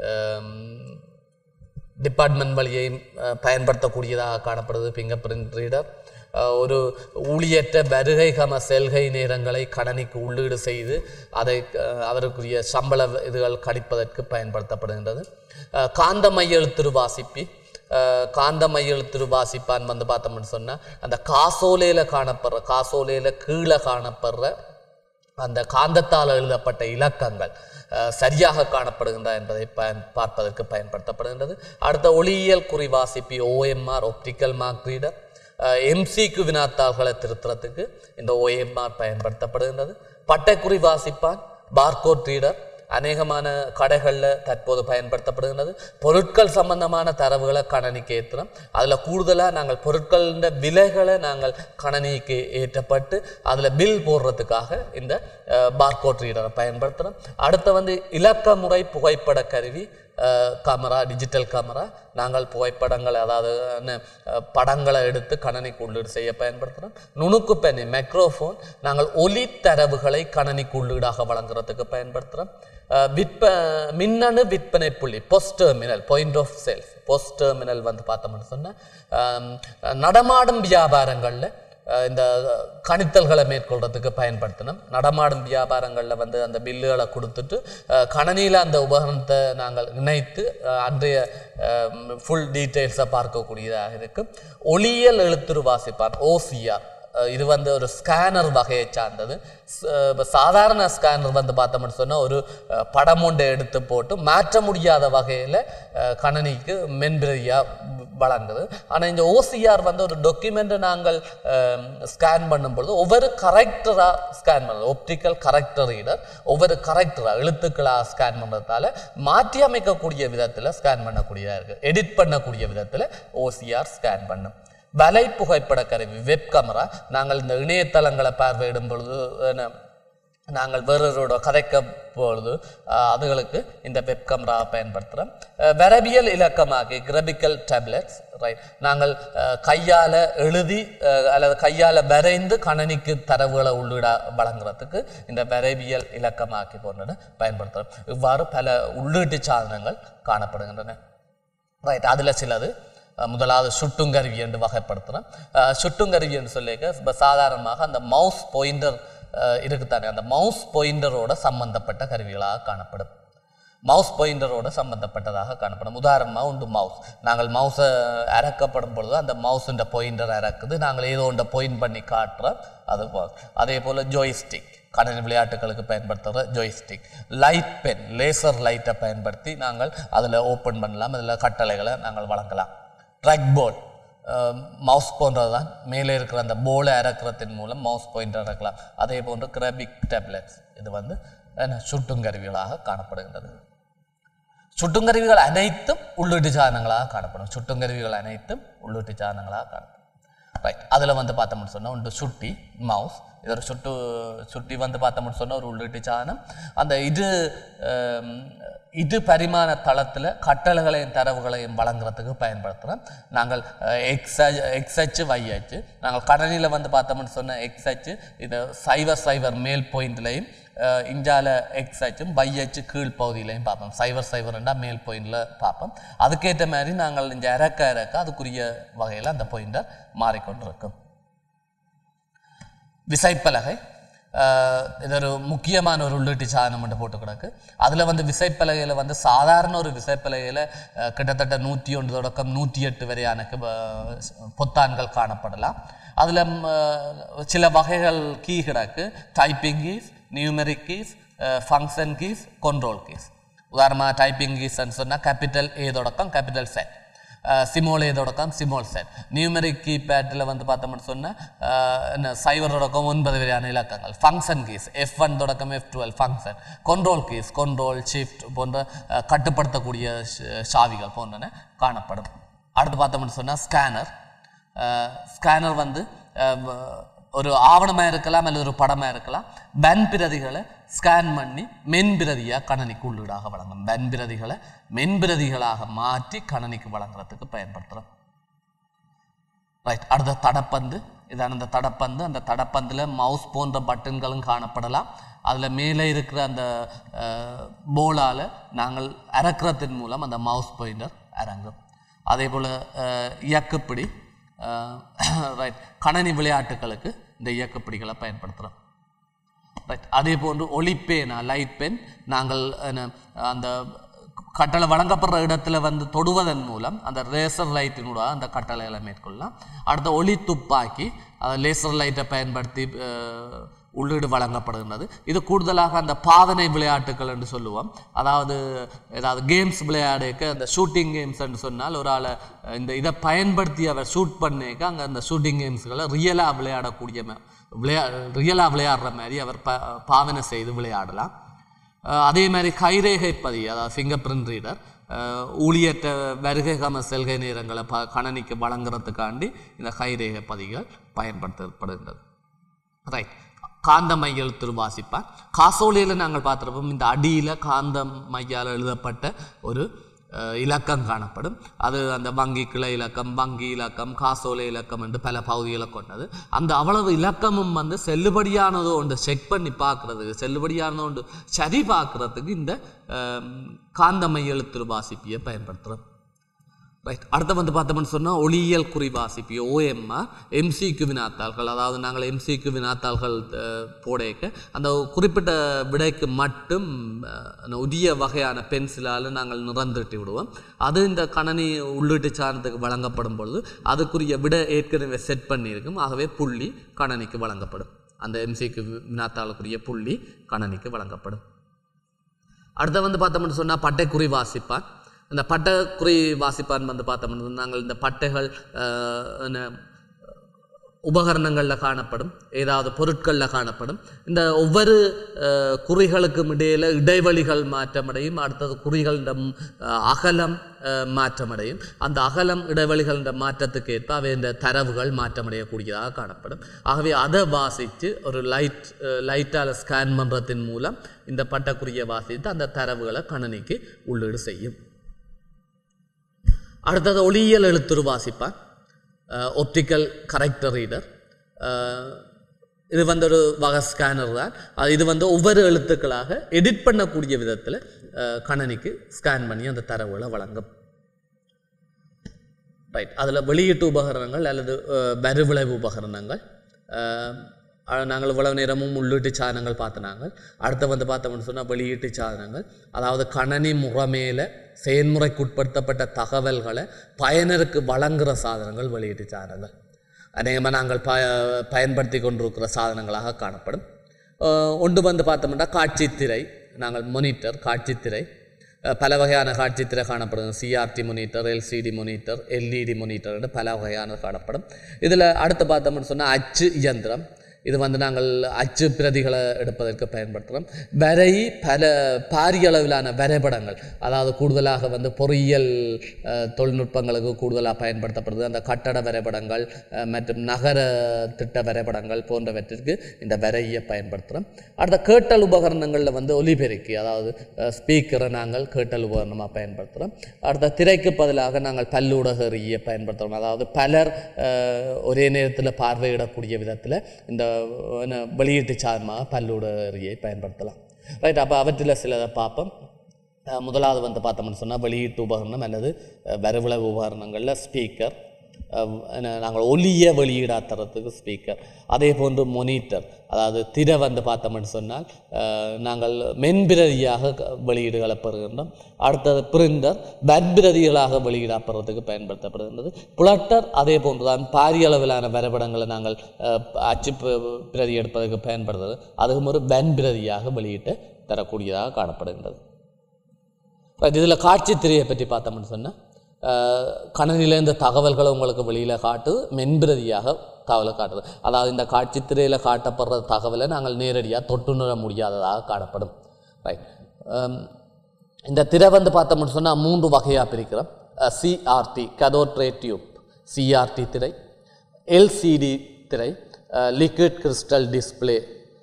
டிபார்ட்மெண்ட் வழியையும் அஹ், பயன்படுத்தக்கூடியதாக காணப்படுது ஃபிங்கர் பிரிண்ட் ரீடர் ஒரு ஊழியற்ற வருகை கம செல்கை நேரங்களை கணனிக்கு உள்ளீடு செய்து அதை அஹ், அதற்குரிய சம்பள இதுகள் கணிப்பதற்கு பயன்படுத்தப்படுகின்றது அஹ், காந்த மைய எழுத்துரு வாசிப்பி அஹ், காந்த மைய எழுத்துரு வாசிப்பான் வந்து பார்த்தோம்னு சொன்னால் அந்த காசோலையில் காணப்படுற காசோலையில் கீழே காணப்படுற அந்த காந்தத்தால் எழுதப்பட்ட இலக்கங்கள் அஹ், சரியாக காணப்படுகின்றன என்பதை பயன் பார்ப்பதற்கு பயன்படுத்தப்படுகின்றது அடுத்த ஒளியியல் குறிவாசிப்பி ஓஎம்ஆர் ஒப்டிக்கல் மார்க் ரீடர் எம்சிக்கு வினாத்தாள்களை திருத்துறதுக்கு இந்த ஓஎம்ஆர் பயன்படுத்தப்படுகின்றது பட்டைக்குறி வாசிப்பான் பார்கோட் ரீடர் அநேகமான கடைகளில் தற்போது பயன்படுத்தப்படுகின்றது பொருட்கள் சம்பந்தமான தரவுகளை கணனிக்கு ஏற்றுறோம் அதில் கூடுதலாக நாங்கள் பொருட்களின் விலைகளை நாங்கள் கணனிக்கு ஏற்றப்பட்டு அதில் பில் போடுறதுக்காக இந்த பார்கோட் ரீடரை பயன்படுத்துகிறோம் அடுத்து வந்து இலக்க முறை புகைப்பட கருவி கேமரா டிஜிட்டல் கேமரா நாங்கள் புகைப்படங்களை அதாவது என்ன, அஹ், படங்களை எடுத்து கணனிக்கு உள்ளீடு செய்ய பயன்படுத்துகிறோம் நுணுக்கு பெண்ணி மைக்ரோஃபோன் நாங்கள் ஒலி தரவுகளை கணனிக்கு உள்ளீடாக வழங்குறதுக்கு பயன்படுத்துகிறோம் அஹ், விற்ப மின்னணு விற்பனை புள்ளி post terminal point of sales post terminal வந்து பார்த்தோம்னு சொன்னால் நடமாடும் வியாபாரங்களில் அஹ் இந்த கணித்தல்களை மேற்கொள்றதுக்கு பயன்படுத்தினோம் நடமாடும் வியாபாரங்களில் வந்து அந்த பில்லுகளை கொடுத்துட்டு கணனியில் அந்த உபகரணத்தை நாங்கள் இணைத்து அஹ் அன்றைய ஃபுல் டீட்டெயில்ஸை பார்க்கக்கூடியதாக இருக்கும் ஒளியியல் எழுத்துரு வாசிப்பான் ஓசிஆர் அஹ் இது வந்து ஒரு ஸ்கேனர் வகையை சார்ந்தது ச- இப்ப சாதாரண ஸ்கேனர் வந்து பார்த்தோம்னு சொன்னால் ஒரு அஹ், படம் ஒன்றை எடுத்து போட்டு மாற்ற முடியாத வகையில் கணனிக்கு மென்பிரதியாக வழங்குது ஆனால் இந்த ஓசிஆர் வந்து ஒரு டாக்குமெண்ட்டை நாங்கள் ஸ்கேன் பண்ணும் பொழுது ஒவ்வொரு கரெக்டராக ஸ்கேன் பண்ணுறது ஒப்டிக்கல் கரெக்டர் ரீடர் ஒவ்வொரு கரெக்டராக எழுத்துக்களாக ஸ்கேன் பண்ணுறதால மாற்றி அமைக்கக்கூடிய விதத்தில் ஸ்கேன் பண்ணக்கூடியதாக இருக்குது எடிட் பண்ணக்கூடிய விதத்தில் ஓசிஆர் ஸ்கேன் பண்ணும் வலை புகைப்பட கருவி வெப் கேமரா நாங்கள் இந்த இணையதளங்களை பார்வையிடும் பொழுது என்ன, நாங்கள் வேறொருவரோட கதைக்க பொழுது அஹ், அதுகளுக்கு இந்த வெப் கேமரா பயன்படுத்துகிறோம் வரவியல் இலக்கமாக்கி கிரபிக்கல் டேப்லெட்ஸ் ரைட் நாங்கள் கையால் எழுதி அஹ், அல்லது கையால் வரைந்து கணனிக்கு தரவுகளை உள்ளிட வழங்குறதுக்கு இந்த வரைவியல் இலக்கமாக்கி போன்றன பயன்படுத்துகிறோம் இவ்வாறு பல உள்ளீட்டு சாதனங்கள் காணப்படுகின்றன ரைட் அதில் சிலது அஹ், முதலாவது சுட்டுங்கருவி என்று வகைப்படுத்துகிறோம் அஹ், சுட்டுங்கருவி என்று சொல்லிக்க இப்போ சாதாரணமாக அந்த மவுஸ் பாயிண்டர் இருக்குதானே அந்த மவுஸ் பாயிண்டரோட சம்பந்தப்பட்ட கருவிகளாக காணப்படும் மவுஸ் பாயிண்டரோட சம்பந்தப்பட்டதாக காணப்படும் உதாரணமாக உண்டு மவுஸ் நாங்கள் மவுஸை இறக்கப்படும் பொழுது அந்த மவுஸுன்ற பாயிண்டர் இறக்குது நாங்கள் ஏதோ ஒன்றை பாயிண்ட் பண்ணி காட்டுறோம் அது போல் அதே போல் ஜோய்ஸ்டிக் கணினி விளையாட்டுகளுக்கு பயன்படுத்துகிற ஜோய்ஸ்டிக் லைட் பென் லேசர் லைட்டை பயன்படுத்தி நாங்கள் அதில் ஓப்பன் பண்ணலாம் அதில் கட்டளைகளை நாங்கள் வழங்கலாம் ட்ரக் போர்ட் மவுஸ் போன்றது தான் மேலே இருக்கிற அந்த போலை இறக்குறதின் மூலம் மவுஸ் பாயிண்டர் இறக்கலாம் அதே போன்று கிராபிக் டேப்லெட்ஸ் இது வந்து என்ன சுட்டுங்கருவிகளாக காணப்படுகின்றது சுட்டுங்கருவிகள் அனைத்தும் உள்ளீட்டு சாதனங்களாக காணப்படும் சுட்டுங்கருவிகள் அனைத்தும் உள்ளீட்டு சாதனங்களாக காணப்படும் ரைட் அதில் வந்து பார்த்தோம்னு சொன்னால் உண்டு சுட்டி மவுஸ் இது ஒரு சுட்டு சுட்டி வந்து பார்த்தோம்னு சொன்னால் ஒரு உள்ளீட்டு சாதனம் அந்த இது ஆம், இது பரிமாண தளத்தில் கட்டளைகளையும் தரவுகளையும் வழங்குறதுக்கு பயன்படுத்துகிறோம் நாங்கள் எக்ஸ் எக்ஸ்ஹெச் வைஹெச் நாங்கள் கடனில் வந்து பார்த்தோம்னு சொன்ன எக்ஸ்ஹெச் இது சைவர் சைவர் மேல் பாயிண்ட்லையும் இஞ்சால எக்ஸ் ஹெச்சும் பை ஹெச் கீழ் பகுதியிலையும் பார்ப்போம் சைவர் சைவர்ண்டா மேல் பாயிண்டில் பார்ப்போம் அதுக்கேற்ற மாதிரி நாங்கள் இந்த இறக்க இறக்க அதுக்குரிய வகையில் அந்த பாயிண்டர் மாறிக்கொண்டிருக்கும் விசைப்பலகை அஹ், இது ஒரு முக்கியமான ஒரு உள்ளீட்டு சாதனம் என்று போட்டு கிடக்கு அதில் வந்து விசைப்பலகையில் வந்து சாதாரண ஒரு விசைப்பலகையில் அஹ், கிட்டத்தட்ட நூற்றி ஒன்று தொடக்கம் நூற்றி எட்டு வரையான க- பொத்தான்கள் காணப்படலாம் அதில் சில வகைகள் கீ கிடக்கு typing keys numeric keys function keys control keys உதாரணமாக டைப்பிங் கீஸ்ன்னு சொன்னால் கேபிட்டல் ஏ தொடக்கம் கேபிட்டல் செட் சிமோல் ஏ தொடக்கம் சிமோல் செட் நியூமெரிக் கீபேட்டில் வந்து பார்த்தோம்னு சொன்னால் என்ன சைவர் தொடக்கம் ஒன்பது வரையான இலக்கங்கள் ஃபங்க்ஷன் கீஸ் எஃப் ஒன் தொடக்கம் F twelve function control keys control shift போன்ற அஹ், கட்டுப்படுத்தக்கூடிய ஷ- சாவிகள் போன்றன காணப்படும் அடுத்து பார்த்தோம்னு சொன்னால் ஸ்கேனர் ஸ்கேனர் வந்து அஹ், வ- ஒரு ஆவணமாக இருக்கலாம் அல்லது ஒரு படமாக இருக்கலாம் பென் பிரதிகளை ஸ்கேன் பண்ணி மென்பிரதியாக கணனிக்கு உள்ளீடாக வழங்கும் பென் பிரதிகளை மென்பிரதிகளாக மாற்றி கணனிக்கு வழங்குறதுக்கு பயன்படுத்துகிறோம் ரைட் அடுத்த தடப்பந்து இதான அந்த தடப்பந்து அந்த தடப்பந்தில் மவுஸ் போன்ற பட்டன்களும் காணப்படலாம் அதில் மேலே இருக்கிற அந்த போலால் நாங்கள் இறக்குறதன் மூலம் அந்த மவுஸ் பாயிண்டர் இறங்கும் அதே போல் இயக்குப்பிடி ரைட் கணனி விளையாட்டுகளுக்கு இந்த இயக்குப்பிடிகளை பயன்படுத்துகிறோம் ரைட் அதே போன்று ஒளிப்பேனா லைட் பென் நாங்கள் என்ன, அந்த கட்டளை வழங்கப்படுற இடத்துல வந்து தொடுவதன் மூலம் அந்த லேசர் லைட்டினூட அந்த கட்டளைகளை மேற்கொள்ளலாம் அடுத்த ஒளி துப்பாக்கி லேசர் லைட்டை பயன்படுத்தி அஹ், உள்ளீடு வழங்கப்படுகின்றது இது கூடுதலாக அந்த பாதனை விளையாட்டுகள் என்று சொல்லுவோம் அதாவது ஏதாவது கேம்ஸ் விளையாடுக்க அந்த ஷூட்டிங் கேம்ஸ் என்று சொன்னால் ஒரு ஆளை இந்த இதை பயன்படுத்தி அவர் ஷூட் பண்ணிக்க அங்கே அந்த ஷூட்டிங் கேம்ஸ்களை ரியலாக விளையாடக்கூடிய ம- விளையா ரியலாக விளையாடுற மாதிரி அவர் ப பாவனை செய்து விளையாடலாம் அஹ் அதே மாதிரி கைரேகை பதி அதாவது ஃபிங்கர் பிரிண்ட் ரீடர் ஊழியற்ற வருகை கம செல்கை நேரங்களை ப கணனிக்கு வழங்குறதுக்காண்டி இந்த கைரேகை பதிகள் பயன்படுத்தப்படுகின்றது ரைட் காந்த மையல் திருவாசிப்பார் காசோலையில் நாங்கள் பார்த்துருப்போம் இந்த அடியில் காந்த மையால் எழுதப்பட்ட ஒரு அஹ், இலக்கம் காணப்படும் அது அந்த வங்கி கிளை இலக்கம் வங்கி இலக்கம் காசோலை இலக்கம் என்று பல பகுதிகளை கொண்டது அந்த அவ்வளவு இலக்கமும் வந்து செல்லுபடியானதோ ஒன்று செக் பண்ணி பார்க்குறதுக்கு செல்லுபடியானதோ ஒன்று சரி பார்க்குறதுக்கு இந்த அஹ், காந்த மையல் திருவாசிப்பியை பயன்படுத்துகிறோம் ரைட் அடுத்து வந்து பார்த்தோம்னு சொன்னால் ஒளியியல் குறிவாசிப்பி ஓஎம்ஆர் எம்சிக்கு வினாத்தாள்கள் அதாவது நாங்கள் எம்சிக்கு வினாத்தாள்கள் அஹ், போடைக்க அந்த குறிப்பிட்ட விடைக்கு மட்டும் அஹ், அந்த உரிய வகையான பென்சிலால் நாங்கள் நிறந்துட்டு விடுவோம் அது இந்த கணனி உள்ளீட்டு சாதனத்துக்கு வழங்கப்படும் பொழுது அதுக்குரிய விடை ஏற்கனவே செட் பண்ணியிருக்கும் ஆகவே புள்ளி கணனிக்கு வழங்கப்படும் அந்த எம்சிக்கு வினாத்தாளுக்குரிய புள்ளி கணனிக்கு வழங்கப்படும் அடுத்து வந்து பார்த்தோம்னு சொன்னால் பட்டைக்குறி வாசிப்பான் இந்த பட்டைக்குறி வாசிப்பான் வந்து பார்த்தோம்னு நாங்கள் இந்த பட்டைகள் அஹ், என்ன, உபகரணங்களில் காணப்படும் ஏதாவது பொருட்களில் காணப்படும் இந்த ஒவ்வொரு அஹ், குறிகளுக்கும் இடையில் இடைவெளிகள் மாற்றமடையும் அடுத்தது குறிகளின் அஹ், அகலம் அஹ், மாற்றமடையும் அந்த அகலம் இடைவெளிகளின் மாற்றத்துக்கு ஏற்ப அவை இந்த தரவுகள் மாற்றமடையக்கூடியதாக காணப்படும் ஆகவே அதை வாசித்து ஒரு லைட் லைட்டால் ஸ்கேன் பண்ணுறதின் மூலம் இந்த பட்டக்குறியை வாசித்து அந்த தரவுகளை கணனிக்கு உள்ளீடு செய்யும் அடுத்தது ஒளியியல் எழுத்துரு வாசிப்பான் ஒப்டிக்கல் கரெக்டர் ரீடர் இது வந்து ஒரு வகை ஸ்கேனர் தான் அது இது வந்து ஒவ்வொரு எழுத்துக்களாக எடிட் பண்ணக்கூடிய விதத்தில் கணனிக்கு ஸ்கேன் பண்ணி அந்த தரவுகளை வழங்கும் ரைட் அதில் வெளியீட்டு உபகரணங்கள் அல்லது அஹ், வரிவிளைவு உபகரணங்கள் அஹ், அஹ், நாங்கள் இவ்வளவு நேரமும் உள்ளீட்டு சாதனங்கள் பார்த்தனாங்க அடுத்து வந்து பார்த்தோம்னு சொன்னால் வெளியீட்டு சாதனங்கள் அதாவது கணனி முறைமையில் செயல்முறைக்குட்படுத்தப்பட்ட தகவல்களை பயனருக்கு வழங்குகிற சாதனங்கள் வெளியீட்டு சாதனங்கள் அநேகமாக நாங்கள் ப பயன்படுத்தி கொண்டிருக்கிற சாதனங்களாக காணப்படும் அஹ், ஒன்று வந்து பார்த்தோம்னா காட்சித்திரை நாங்கள் மொனிட்டர் காட்சித்திரை அஹ், பல வகையான காட்சித்திரை காணப்படும் CRT monitor LCD monitor LED monitor பல வகையான காணப்படும் இதில் அடுத்து பார்த்தோம்னு சொன்னால் அச்சு இயந்திரம் இது வந்து நாங்கள் அச்சு பிரதிகளை எடுப்பதற்கு பயன்படுத்துகிறோம் வரை பல பாரிய அளவிலான வரைபடங்கள் அதாவது கூடுதலாக வந்து பொறியியல் அஹ், தொழில்நுட்பங்களுக்கு கூடுதலாக பயன்படுத்தப்படுது அந்த கட்டட வரைபடங்கள் அஹ், மற்றும் நகர திட்ட வரைபடங்கள் போன்றவற்றிற்கு இந்த வரையை பயன்படுத்துகிறோம் அடுத்த கேட்டல் உபகரணங்களில் வந்து ஒலிபெருக்கி அதாவது ஸ்பீக்கரை நாங்கள் கேட்டல் உபகரணமாக பயன்படுத்துகிறோம் அடுத்த திரைக்கு பதிலாக நாங்கள் பல்லூடகரியை பயன்படுத்துகிறோம் அதாவது பலர் அஹ், ஒரே நேரத்தில் பார்வையிடக்கூடிய விதத்தில் இந்த என்ன, வெளியீட்டு சாதனமாக பல்லூடகரியை பயன்படுத்தலாம் ரைட் அப்போ அவற்றில் சிலதை பார்ப்போம் அஹ், முதலாவது வந்து பார்த்தோம்னு சொன்னால் வெளியீட்டு உபகரணம் அல்லது அஹ், வரவிளவு உபகரணங்களில் ஸ்பீக்கர் நாங்கள் ஒலிய வெளியீடாக தரத்துக்கு ஸ்பீக்கர் அதே போன்று மொனிட்டர் அதாவது திரை வந்து பார்த்தோம்னு சொன்னால் அஹ், நாங்கள் மென்பிரதியாக க- வெளியீடுகளை பெறுகின்றோம் அடுத்தது பிரிண்டர் வன்பிரதிகளாக வெளியீடாக பெறுறதுக்கு பயன்படுத்தப்படுகின்றது புலட்டர் அதே போன்று தான் பாரிய அளவிலான வரைபடங்களை நாங்கள் அஹ், அச்சு ப- பிரதி எடுப்பதற்கு பயன்படுத்துறது அதுவும் ஒரு வன்பிரதியாக வெளியிட்டு தரக்கூடியதாக காணப்படுகின்றது இதில் காட்சி திரையை பற்றி பார்த்தோம்னு சொன்னால் கணனிலேருந்து தகவல்களை உங்களுக்கு வெளியில் காட்டுது மென்பிரதியாக தகவலை காட்டுது அதாவது இந்த காட்சி திரையில் காட்டப்படுற தகவலை நாங்கள் நேரடியாக தொட்டுணர முடியாததாக காணப்படும் ரைட் இந்த திரை வந்து பார்த்தோம்னு சொன்னால் மூன்று வகையாக பிரிக்கிறோம் சிஆர்டி கதோட்ரே டியூப் சிஆர்டி திரை எல்சிடி திரை லிக்விட் கிறிஸ்டல் டிஸ்ப்ளே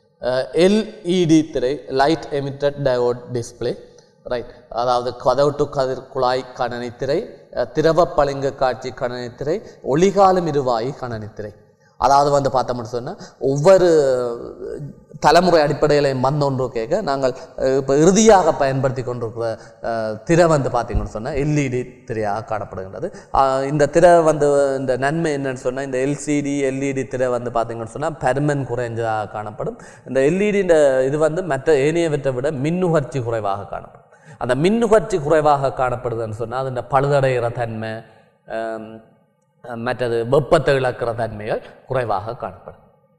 எல்இடி திரை light emitted diode display right அதாவது கதவு டு கதிர் குழாய் கணனி திரை அஹ், திரவ பளிங்கு காட்சி கணனி திரை ஒளிகாலம் இருவாயி கணனி திரை அதாவது வந்து பார்த்தோம்னு சொன்னால் ஒவ்வொரு தலைமுறை அடிப்படையில் வந்தோன்று கேட்க நாங்கள் இப்போ இறுதியாக பயன்படுத்தி கொண்டிருக்கிற அஹ், திரை வந்து பார்த்தீங்கன்னு சொன்னால் எல்இடி திரையாக காணப்படுகின்றது அஹ், இந்த திரை வந்து இந்த நன்மை என்னன்னு சொன்னால் இந்த எல்சிடி எல்இடி திரை வந்து பார்த்தீங்கன்னு சொன்னால் பெர்மன் குறைஞ்சதாக காணப்படும் இந்த எல்இடி இது வந்து மற்ற ஏனையவற்றை விட மின்னுகர்ச்சி குறைவாக காணப்படும் அந்த மின்னுகர்ச்சி குறைவாக காணப்படுதுன்னு சொன்னால் அது இந்த பழுதடைகிற தன்மை ஆம், மற்றது வெப்பத்தை இழக்கிற தன்மைகள் குறைவாக காணப்படும்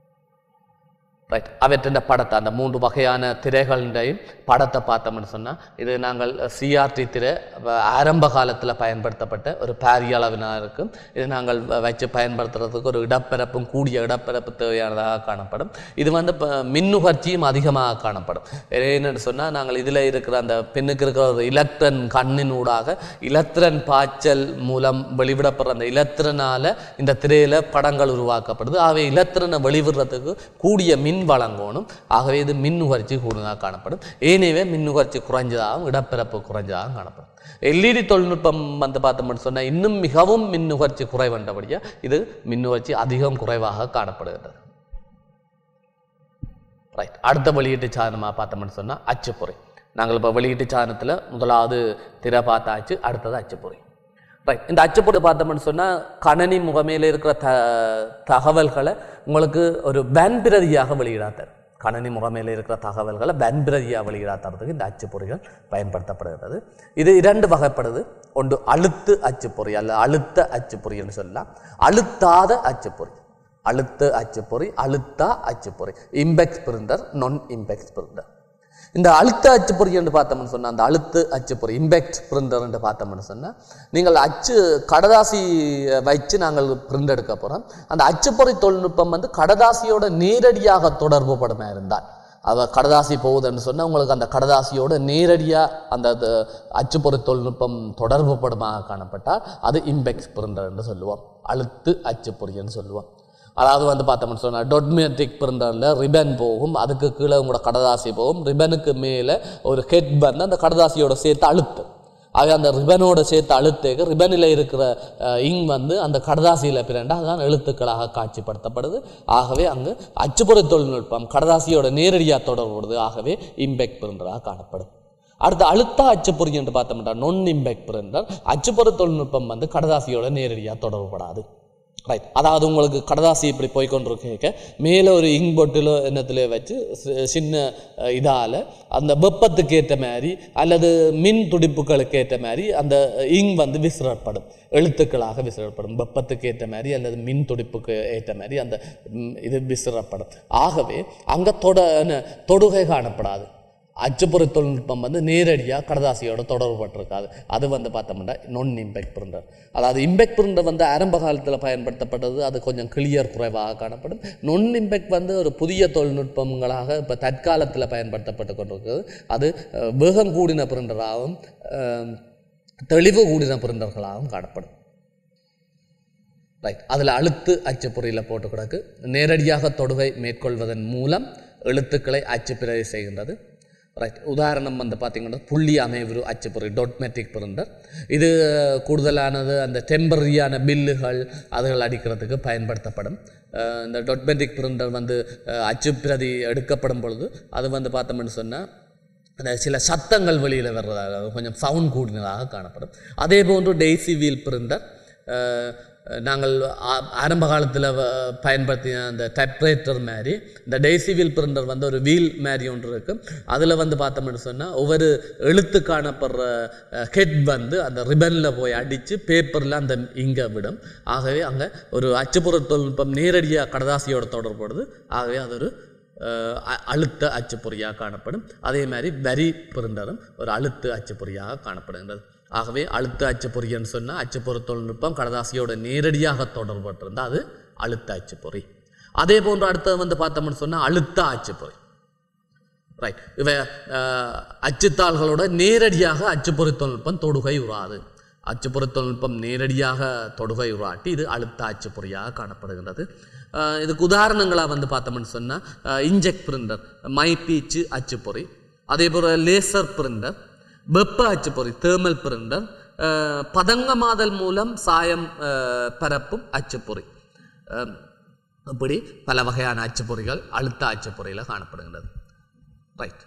ரைட் அவற்றின் படத்தை அந்த மூன்று வகையான திரைகளின்றையும் படத்தை பார்த்தோம்னு சொன்னால் இது நாங்கள் சிஆர்டி திரை வ- ஆரம்ப காலத்தில் பயன்படுத்தப்பட்ட ஒரு பாரிய அளவினாக இருக்கும் இது நாங்கள் வ- வச்சு பயன்படுத்துறதுக்கு ஒரு இடப்பரப்பும் கூடிய இடப்பரப்பு தேவையானதாக காணப்படும் இது வந்து இப்போ மின்னுகர்ச்சியும் அதிகமாக காணப்படும் என்னென்னு சொன்னால் நாங்கள் இதில் இருக்கிற அந்த பெண்ணுக்கு இருக்கிற ஒரு இலக்ட்ரன் கண்ணின் ஊடாக இலத்திரன் பாய்ச்சல் மூலம் வெளிவிடப்படுற அந்த இலத்திரனால் இந்த திரையில் படங்கள் உருவாக்கப்படுது ஆகவே இலத்திரனை வெளிவிடுறதுக்கு கூடிய மின் வழங்கணும் ஆகவே இது மின் நுகர்ச்சி கூடுதலாக காணப்படும் ஏனவே மின் நுகர்ச்சி குறைஞ்சதாகவும் இடப்பிறப்பு குறைஞ்சதாகவும் காணப்படும் எல்இடி தொழில்நுட்பம் வந்து பார்த்தோம்னு சொன்னால் இன்னும் மிகவும் மின் நுகர்ச்சி குறைவண்டபடியாக இது மின் நுகர்ச்சி அதிகம் குறைவாக காணப்படுகின்றது ரைட் அடுத்த வெளியீட்டு சாதனமாக பார்த்தோம்னு சொன்னால் அச்சுப்பொறி நாங்கள் இப்போ வெளியீட்டு சாதனத்தில் முதலாவது திரை பார்த்தாச்சு அடுத்தது அச்சுப்பொறி ரைட் இந்த அச்சுப்பொறி பார்த்தோம்னு சொன்னா கணனி முகமையில் இருக்கிற த தகவல்களை உங்களுக்கு ஒரு வன்பிரதியாக வெளியிடாத்தார் கணனி முகமையில் இருக்கிற தகவல்களை வன்பிரதியாக வெளியிடாத்தறதுக்கு இந்த அச்சுப்பொறிகள் பயன்படுத்தப்படுகிறது இது இரண்டு வகைப்படுது ஒன்று அழுத்து அச்சுப்பொறி அல்ல அழுத்த அச்சுப்பொறின்னு சொல்லலாம் அழுத்தாத அச்சுப்பொறி அழுத்த அச்சுப்பொறி அழுத்தா அச்சுப்பொறி இம்பெக்ஸ் பிரிண்டர் நான் இம்பெக்ஸ் பிரிண்டர் இந்த அழுத்த அச்சுப்பொறி என்று பார்த்தோம்னு சொன்னா அந்த அழுத்து அச்சுப்பொறி இம்பெக்ட் பிரிண்டர் என்று பார்த்தோம்னு சொன்னா நீங்கள் அச்சு கடதாசி வச்சு நாங்கள் பிரிண்ட் எடுக்க போறோம் அந்த அச்சுப்பொறி தொழில்நுட்பம் வந்து கடதாசியோட நேரடியாக தொடர்பு படுமா இருந்தால் அவ கடதாசி போகுதுன்னு சொன்னா உங்களுக்கு அந்த கடதாசியோட நேரடியாக அந்த அது அச்சுப்பொறி தொழில்நுட்பம் தொடர்பு படுமாக காணப்பட்டால் அது இம்பெக்ஸ் பிரிண்டர் என்று சொல்லுவோம் அழுத்து அச்சுப்பொறின்னு சொல்லுவோம் அதாவது வந்து பார்த்தோம்னு சொன்னால் டொட்மேட்டிக் பிரிண்டரில் ரிபன் போகும் அதுக்கு கீழே உங்களோட கடதாசி போகும் ரிபனுக்கு மேலே ஒரு ஹெட் வந்து அந்த கடதாசியோட சேர்த்து அழுத்தும் ஆக அந்த ரிபனோட சேர்த்து அழுத்தேக்கு ரிபனில் இருக்கிற இங் வந்து அந்த கடதாசியில் பிறண்டா அதுதான் எழுத்துக்களாக காட்சிப்படுத்தப்படுது ஆகவே அங்கு அச்சுப்பொறி தொழில்நுட்பம் கடதாசியோட நேரடியாக தொடர்புடுது ஆகவே இம்பெக்ட் பிரிண்டராக காணப்படும் அடுத்து அழுத்தா அச்சுப்பொறி என்று பார்த்தோம்னா நொன் இம்பெக்ட் பிரிண்டர் அச்சுப்பொறி தொழில்நுட்பம் வந்து கடதாசியோட நேரடியாக தொடர்புபடாது ரைட் அதாவது உங்களுக்கு கடதாசி இப்படி போய் கொண்டிருக்க மேலே ஒரு இங் பொட்டிலோ என்னத்துல வச்சு சி- சின்ன அஹ், இதால அந்த வெப்பத்துக்கு ஏற்ற மாதிரி அல்லது மின் துடிப்புகளுக்கு ஏற்ற மாதிரி அந்த இங் வந்து விசிறப்படும் எழுத்துக்களாக விசிறப்படும் வெப்பத்துக்கு ஏற்ற மாதிரி அல்லது மின் துடிப்புக்கு ஏற்ற மாதிரி அந்த ம், இது விசிறப்படும் ஆகவே அங்கே தொட என்ன, தொடுகை காணப்படாது அச்சுப்பொறி தொழில்நுட்பம் வந்து நேரடியாக கடதாசியோட தொடர்புபட்டிருக்காது அது வந்து பார்த்தோம்னா நொன் இம்பெக்ட் பிரிண்டர் அதாவது இம்பெக்ட் பிரிண்டர் வந்து ஆரம்ப காலத்தில் பயன்படுத்தப்பட்டது அது கொஞ்சம் கிளியர் குறைவாக காணப்படும் நொன் இம்பெக்ட் வந்து ஒரு புதிய தொழில்நுட்பங்களாக இப்போ தற்காலத்தில் பயன்படுத்தப்பட்டு கொண்டிருக்கிறது அது அஹ், வேகம் கூடின பிரிண்டராகவும் அஹ், தெளிவு கூடின பிரிண்டர்களாகவும் காணப்படும் ரைட் அதில் அழுத்து அச்சுப்பொறியில் போட்டு கிடக்கு நேரடியாக தொடுகை மேற்கொள்வதன் மூலம் எழுத்துக்களை அச்சுப்பிரதி செய்கின்றது ரைட் உதாரணம் வந்து பார்த்தீங்கன்னா புள்ளி அமைவுரு அச்சுப்பொறி டொட்மெட்டிக் பிரிண்டர் இது கூடுதலானது அந்த டெம்பரரியான பில்லுகள் அதுகள் அடிக்கிறதுக்கு பயன்படுத்தப்படும் அஹ் இந்த டொட்மெட்டிக் பிரிண்டர் வந்து அஹ், அச்சுப்பிரதி எடுக்கப்படும் பொழுது அது வந்து பார்த்தோம்னு சொன்னால் அந்த சில சத்தங்கள் வெளியில் வர்றதாக கொஞ்சம் சவுண்ட் கூடினதாக காணப்படும் அதே போன்று டெய்சி வீல் பிரிண்டர் நாங்கள் ஆ- ஆரம்ப காலத்தில் பயன்படுத்திய அந்த டைப்ரைட்டர் மாதிரி இந்த டெய்சி வீல் பிரிண்டர் வந்து ஒரு வீல் மாதிரி ஒன்று இருக்குது அதில் வந்து பார்த்தோம்னு சொன்னால் ஒவ்வொரு எழுத்து காணப்படுற ஹெட் வந்து அந்த ரிபனில் போய் அடித்து பேப்பரில் அந்த இங்கே விடும் ஆகவே அங்கே ஒரு அச்சுப்புற தொழில்நுட்பம் நேரடியாக கடதாசியோட தொடர்படுது ஆகவே அது ஒரு அஹ் அ- அழுத்த அச்சுப்பொறியாக காணப்படும் அதே மாதிரி வரி பிரிண்டரும் ஒரு அழுத்த அச்சுப்பொறியாக காணப்படுகின்றது ஆகவே அழுத்த அச்சுப்பொறின்னு சொன்னால் அச்சுப்பொறி தொழில்நுட்பம் கடதாசியோட நேரடியாக தொடர்பட்டிருந்தால் அது அழுத்த அச்சுப்பொறி அதே போன்று அடுத்தது வந்து பார்த்தோம்னு சொன்னால் அழுத்த அச்சுப்பொறி ரைட் இவ அஹ், அச்சுத்தாள்களோட நேரடியாக அச்சுப்பொறி தொழில்நுட்பம் தொடுகை உறாது அச்சுப்பொறி தொழில்நுட்பம் நேரடியாக தொடுகை உராட்டி இது அழுத்த அச்சுப்பொறியாக காணப்படுகின்றது அஹ், இதுக்கு உதாரணங்களாக வந்து பார்த்தோம்னு சொன்னால் இன்ஜெக்ட் பிரிண்டர் மைப்பீச்சு அச்சுப்பொறி அதே போல் லேசர் பிரிண்டர் வெப்ப அச்சுப்பொறி தேர்மல் பிரிண்டர் அஹ், பதங்கமாதல் மூலம் சாயம் அஹ், பரப்பும் அச்சுப்பொறி அஹ், இப்படி பல வகையான அச்சுப்பொறிகள் அழுத்த அச்சுப்பொறியில் காணப்படுகின்றது ரைட்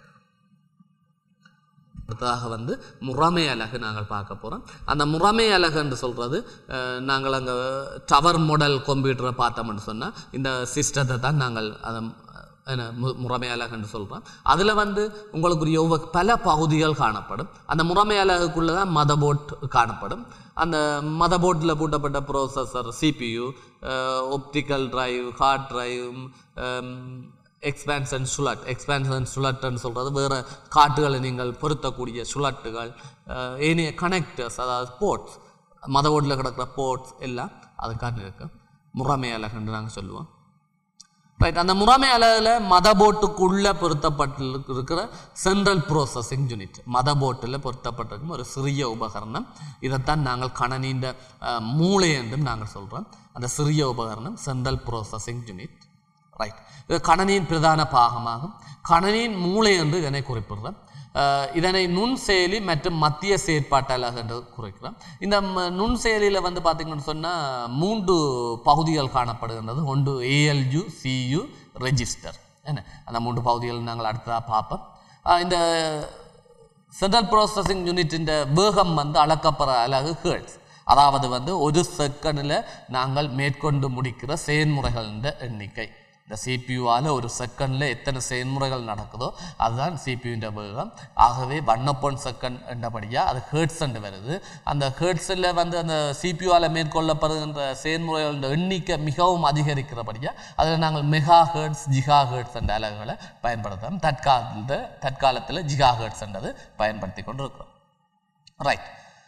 அடுத்ததாக வந்து முறைமை அலகு நாங்கள் பார்க்க போகிறோம் அந்த முறைமை அலகு என்று சொல்கிறது நாங்கள் அங்கே டவர் மாடல் கம்ப்யூட்டரை பார்த்தோம்னு சொன்னால் இந்த சிஸ்டத்தை தான் நாங்கள் அதை என்ன மு- முறைமை அலகுன்னு சொல்கிறோம் அதில் வந்து உங்களுக்குரிய ஒவ்வொரு பல பகுதிகள் காணப்படும் அந்த முறைமை அலகுக்குள்ளே தான் மத போர்ட் காணப்படும் அந்த மத போர்ட்டில் பூட்டப்பட்ட processor CPU optical drive hard drive expansion slot expansion சுலட்டுன்னு சொல்கிறது வேறு காட்டுகளை நீங்கள் பொருத்தக்கூடிய சுலட்டுகள் அஹ், ஏனைய கனெக்டர்ஸ் அதாவது போர்ட்ஸ் மதவோட்டில் கிடக்கிற போர்ட்ஸ் எல்லாம் அதுக்காக இருக்கு முறைமை அலகுன்னு நாங்கள் சொல்லுவோம் ரைட் அந்த முறைமை அளவில் மதபோட்டுக்குள்ளே பொருத்தப்பட்டு இருக்கிற சென்ட்ரல் ப்ரோசஸிங் யூனிட் மதபோட்டில் பொருத்தப்பட்டிருக்கும் ஒரு சிறிய உபகரணம் இதைத்தான் நாங்கள் கணனின்ற அஹ், மூளை என்றும் நாங்கள் சொல்கிறோம் அந்த சிறிய உபகரணம் சென்ட்ரல் ப்ரோசஸிங் யூனிட் ரைட் இது கணனியின் பிரதான பாகமாகும் கணனியின் மூளை என்று இதனை குறிப்பிடுறோம் அஹ் இதனை நுண் செயலி மற்றும் மத்திய செயற்பாட்டாளர் என்று குறிக்கிறோம் இந்த ம- நுண் செயலியில் வந்து பார்த்தீங்கன்னு சொன்னால் மூன்று பகுதிகள் காணப்படுகின்றது ஒன்று ஏஎல்யு சியு ரெஜிஸ்டர் என்ன அந்த மூன்று பகுதிகள் நாங்கள் அடுத்ததாக பார்ப்போம் அஹ் இந்த சென்ட்ரல் ப்ராசஸிங் யூனிட்டின் வேகம் வந்து அளக்கப்படுற அலகு ஹேர்ட்ஸ் அதாவது வந்து ஒரு செகண்டில் நாங்கள் மேற்கொண்டு முடிக்கிற செயல்முறைகள் எண்ணிக்கை இந்த சிபியூவால் ஒரு செகண்டில் எத்தனை செயல்முறைகள் நடக்குதோ அதுதான் சிபியூன்ற வேகம் ஆகவே வண்ணப்பொன் செகண்ட் என்றபடியாக அது ஹேர்ட்ஸ் என்று வருது அந்த ஹேர்ட்ஸில் வந்து அந்த சிபியூவால் மேற்கொள்ளப்படுகின்ற செயல்முறைகளின் எண்ணிக்கை மிகவும் அதிகரிக்கிறபடியாக அதில் நாங்கள் மெகா ஹேர்ட்ஸ் ஜிகா ஹேர்ட்ஸ் என்ற அலகுகளை பயன்படுத்துகிறோம் தற்காலத்தில் தற்காலத்தில் ஜிகா ஹேர்ட்ஸ் என்றது பயன்படுத்தி கொண்டு இருக்கிறோம் ரைட்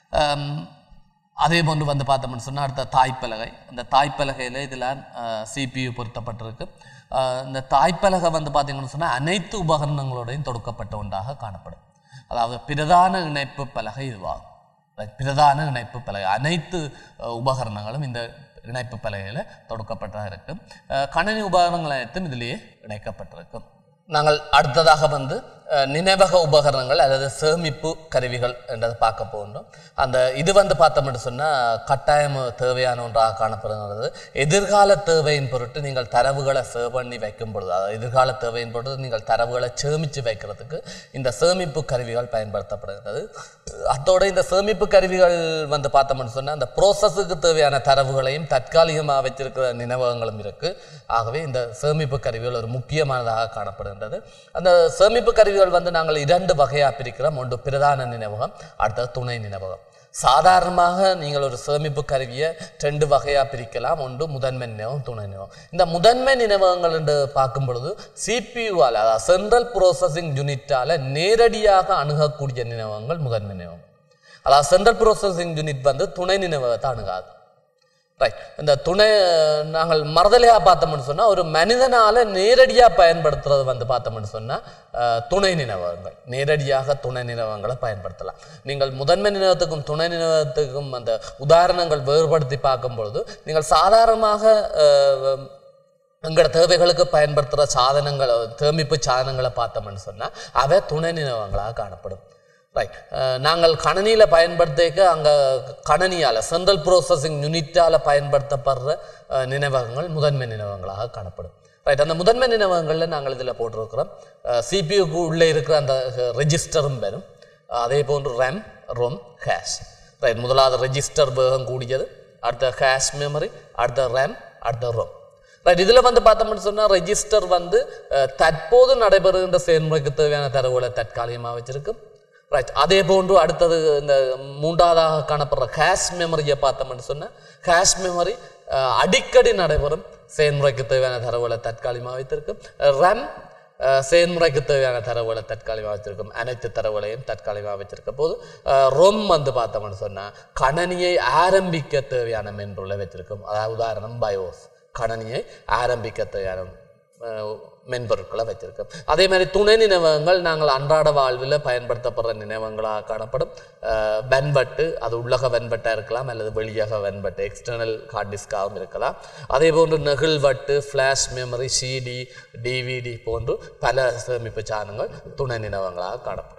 அதே போன்று வந்து பார்த்தோம்னு சொன்னால் அடுத்த தாய்ப்பலகை இந்த தாய்ப்பலகையில் இதில் சிபியு பொருத்தப்பட்டிருக்கு அஹ் இந்த தாய்ப்பலகை வந்து பார்த்தீங்கன்னு சொன்னால் அனைத்து உபகரணங்களோடையும் தொடுக்கப்பட்ட ஒன்றாக காணப்படும் அதாவது பிரதான இணைப்பு பலகை இதுவாகும் Right. பிரதான இணைப்பு பலகை அனைத்து அஹ், உபகரணங்களும் இந்த இணைப்பு பலகையில் தொடுக்கப்பட்டதாக இருக்கும் அஹ், கணினி உபகரணங்கள் அனைத்தும் இதிலேயே இணைக்கப்பட்டிருக்கும் நாங்கள் அடுத்ததாக வந்து அஹ், நினைவக உபகரணங்கள் அல்லது சேமிப்பு கருவிகள் என்றதை பார்க்க போகின்றோம் அந்த இது வந்து பார்த்தோம்னு சொன்னால் கட்டாயம் தேவையான ஒன்றாக காணப்படுகிறது எதிர்கால தேவையின் பொருட்டு நீங்கள் தரவுகளை சேவ் பண்ணி வைக்கும் பொழுது அதாவது எதிர்கால தேவையின் பொருட்டு நீங்கள் தரவுகளை சேமித்து வைக்கிறதுக்கு இந்த சேமிப்பு கருவிகள் பயன்படுத்தப்படுகிறது அத்தோட இந்த சேமிப்பு கருவிகள் வந்து பார்த்தோம்னு சொன்னால் அந்த ப்ரோசஸுக்கு தேவையான தரவுகளையும் தற்காலிகமாக வச்சிருக்கிற நினைவகங்களும் இருக்குது ஆகவே இந்த சேமிப்பு கருவிகள் ஒரு முக்கியமானதாக காணப்படுகின்றது அந்த சேமிப்பு கருவிகள் வந்து நாங்கள் இரண்டு வகையாக பிரிக்கிறோம் ஒன்று பிரதான நினைவகம் அடுத்தது துணை நினைவகம் சாதாரணமாக நீங்கள் ஒரு சேமிப்பு கருவியை ரெண்டு வகையாக பிரிக்கலாம் ஒன்று முதன்மை நினைவகம் துணை நினைவகம் இந்த முதன்மை நினைவகங்கள் என்று பார்க்கும் பொழுது சிபியூவால் அதாவது சென்ட்ரல் ப்ரோசஸிங் யூனிட்டால் நேரடியாக அணுகக்கூடிய நினைவகங்கள் முதன்மை நினைவகம் அதாவது சென்ட்ரல் ப்ரோசஸிங் யூனிட் வந்து துணை நினைவகத்தை அணுகாது ரைட் இந்த துணை நாங்கள் மறுதலையாக பார்த்தோம்னு சொன்னால் ஒரு மனிதனால் நேரடியாக பயன்படுத்துறது வந்து பார்த்தோம்னு சொன்னால் துணை நினைவகங்கள் நேரடியாக துணை நினைவகங்களை பயன்படுத்தலாம் நீங்கள் முதன்மை நினைவகத்துக்கும் துணை நினைவகத்துக்கும் அந்த உதாரணங்கள் வேறுபடுத்தி பார்க்கும் பொழுது நீங்கள் சாதாரணமாக அஹ், எங்களோட தேவைகளுக்கு பயன்படுத்துகிற சாதனங்களை சேமிப்பு சாதனங்களை பார்த்தோம்னு சொன்னால் அவை துணை நினைவகங்களாக காணப்படும் ரைட் நாங்கள் கணனியில் பயன்படுத்திக்க அங்கே கணனியால் சென்ட்ரல் ப்ரோசஸிங் யூனிட்டால் பயன்படுத்தப்படுற அஹ், நினைவகங்கள் முதன்மை நினைவகங்களாக காணப்படும் ரைட் அந்த முதன்மை நினைவகங்களில் நாங்கள் இதில் போட்டிருக்கிறோம் சிபியுக்கு உள்ளே இருக்கிற அந்த ரெஜிஸ்டரும் வரும் அதே போன்று ரேம் ரோம் ஹேஷ் ரைட் முதலாவது ரெஜிஸ்டர் வேகம் கூடியது அடுத்த ஹேஷ் மெமரி அடுத்த ரேம் அடுத்த ரோம் ரைட் இதில் வந்து பார்த்தோம்னு சொன்னால் ரெஜிஸ்டர் வந்து அஹ், தற்போது நடைபெறுகின்ற செயல்முறைக்கு தேவையான தரவுகளை தற்காலிகமாக வச்சிருக்கும் ரைட் அதே போன்று அடுத்தது இந்த மூன்றாவதாக காணப்படுற ஹேஷ் மெமரியை பார்த்தோம்னு சொன்னால் ஹேஷ் மெமரி அடிக்கடி நடைபெறும் செயல்முறைக்கு தேவையான தரவுகளை தற்காலிகமாக வைத்திருக்கும் ரேம் செயல்முறைக்கு தேவையான தரவுகளை தற்காலிகமாக வச்சிருக்கும் அனைத்து தரவுகளையும் தற்காலிகமாக வச்சிருக்க போது ரொம் வந்து பார்த்தோம்னு சொன்னால் கணனியை ஆரம்பிக்க தேவையான மென்பொருளை வச்சிருக்கும் அதாவது உதாரணம் பயோஸ் கணனியை ஆரம்பிக்க தேவையான அஹ், மென்பொருட்களை வச்சிருக்கோம் அதே மாதிரி துணை நினைவகங்கள் நாங்கள் அன்றாட வாழ்வில் பயன்படுத்தப்படுற நினைவகங்களாக காணப்படும் அஹ், வெண்பட்டு அது உள்ளக வெண்பட்டாக இருக்கலாம் அல்லது வெளியக வெண்பட்டு எக்ஸ்டர்னல் ஹார்ட் டிஸ்காகவும் இருக்கலாம் அதே போன்று நெகிழ்வட்டு ஃப்ளாஷ் மெமரி சிடி டிவிடி போன்று பல சேமிப்பு சாதனங்கள் துணை நினைவகங்களாக காணப்படும்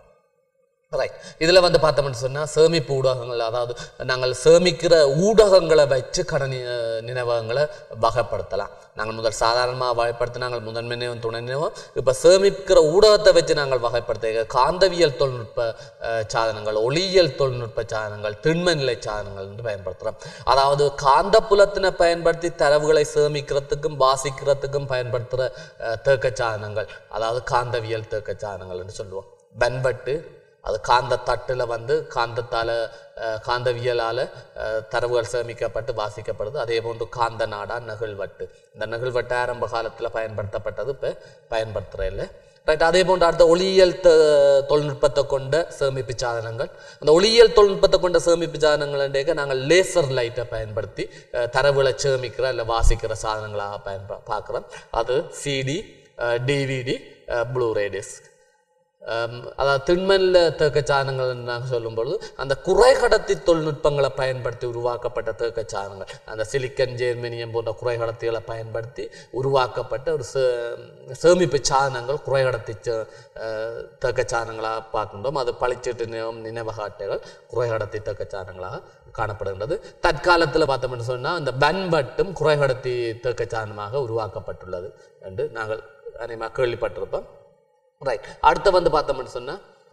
ரைட் இதில் வந்து பார்த்தோம்னு சொன்னால் சேமிப்பு ஊடகங்கள் அதாவது நாங்கள் சேமிக்கிற ஊடகங்களை வச்சு கணனி அஹ், நினைவகங்களை வகைப்படுத்தலாம் நாங்கள் முதல் சாதாரணமாக வகைப்படுத்த நாங்கள் முதன்மை நினைவகம் துணை நினைவகம் இப்போ சேமிக்கிற ஊடகத்தை வச்சு நாங்கள் வகைப்படுத்த காந்தவியல் தொழில்நுட்ப அஹ், சாதனங்கள் ஒளியியல் தொழில்நுட்ப சாதனங்கள் திண்மநிலை சாதனங்கள் என்று பயன்படுத்துகிறோம் அதாவது காந்தப்புலத்தினை பயன்படுத்தி தரவுகளை சேமிக்கிறதுக்கும் வாசிக்கிறதுக்கும் பயன்படுத்துகிற அஹ், தேக்க சாதனங்கள் அதாவது காந்தவியல் தேக்க சாதனங்கள் என்று சொல்லுவோம் வெண்பட்டு அது காந்த தட்டில் வந்து காந்தத்தால் காந்தவியலால் தரவுகள் சேமிக்கப்பட்டு வாசிக்கப்படுது அதே போன்று காந்த நாடா நெகிழ்வட்டு இந்த நெகிழ்வட்டு ஆரம்ப காலத்தில் பயன்படுத்தப்பட்டது இப்போ பயன்படுத்துகிற இல்லை ரைட் அதே போன்று அடுத்த ஒளியியல் த- தொழில்நுட்பத்தை கொண்ட சேமிப்பு சாதனங்கள் அந்த ஒளியியல் தொழில்நுட்பத்தை கொண்ட சேமிப்பு சாதனங்கள் நாங்கள் லேசர் லைட்டை பயன்படுத்தி அஹ், தரவுகளை சேமிக்கிற இல்லை வாசிக்கிற சாதனங்களாக பயன்ப பார்க்குறோம் அது சிடி டிவிடி ப்ளூரே டிஸ்க் ஆம், அதாவது திண்மல்ல தேக்க சாதனங்கள் நாங்கள் சொல்லும்பொழுது அந்த குறைகடத்தி தொழில்நுட்பங்களை பயன்படுத்தி உருவாக்கப்பட்ட தேக்க சாதனங்கள் அந்த சிலிக்கன் ஜெர்மனியம் போன்ற குறைகடத்திகளை பயன்படுத்தி உருவாக்கப்பட்ட ஒரு சே- சேமிப்பு சாதனங்கள் குறைகடத்தி ச- அஹ், தேக்க சாதனங்களாக பார்க்கின்றோம் அது பளிச்சீட்டு நினைவம் நினைவக அட்டைகள் குறைகடத்தி தேக்க சாதனங்களாக காணப்படுகின்றது தற்காலத்தில் பார்த்தோம்னு சொன்னால் இந்த பன்பட்டும் குறைகடத்தி தேக்க சாதனமாக உருவாக்கப்பட்டுள்ளது என்று நாங்கள் அனைமாக கேள்விப்பட்டிருப்போம் ரைட் அடுத்து வந்து பார்த்தோம்னு சொன்னால்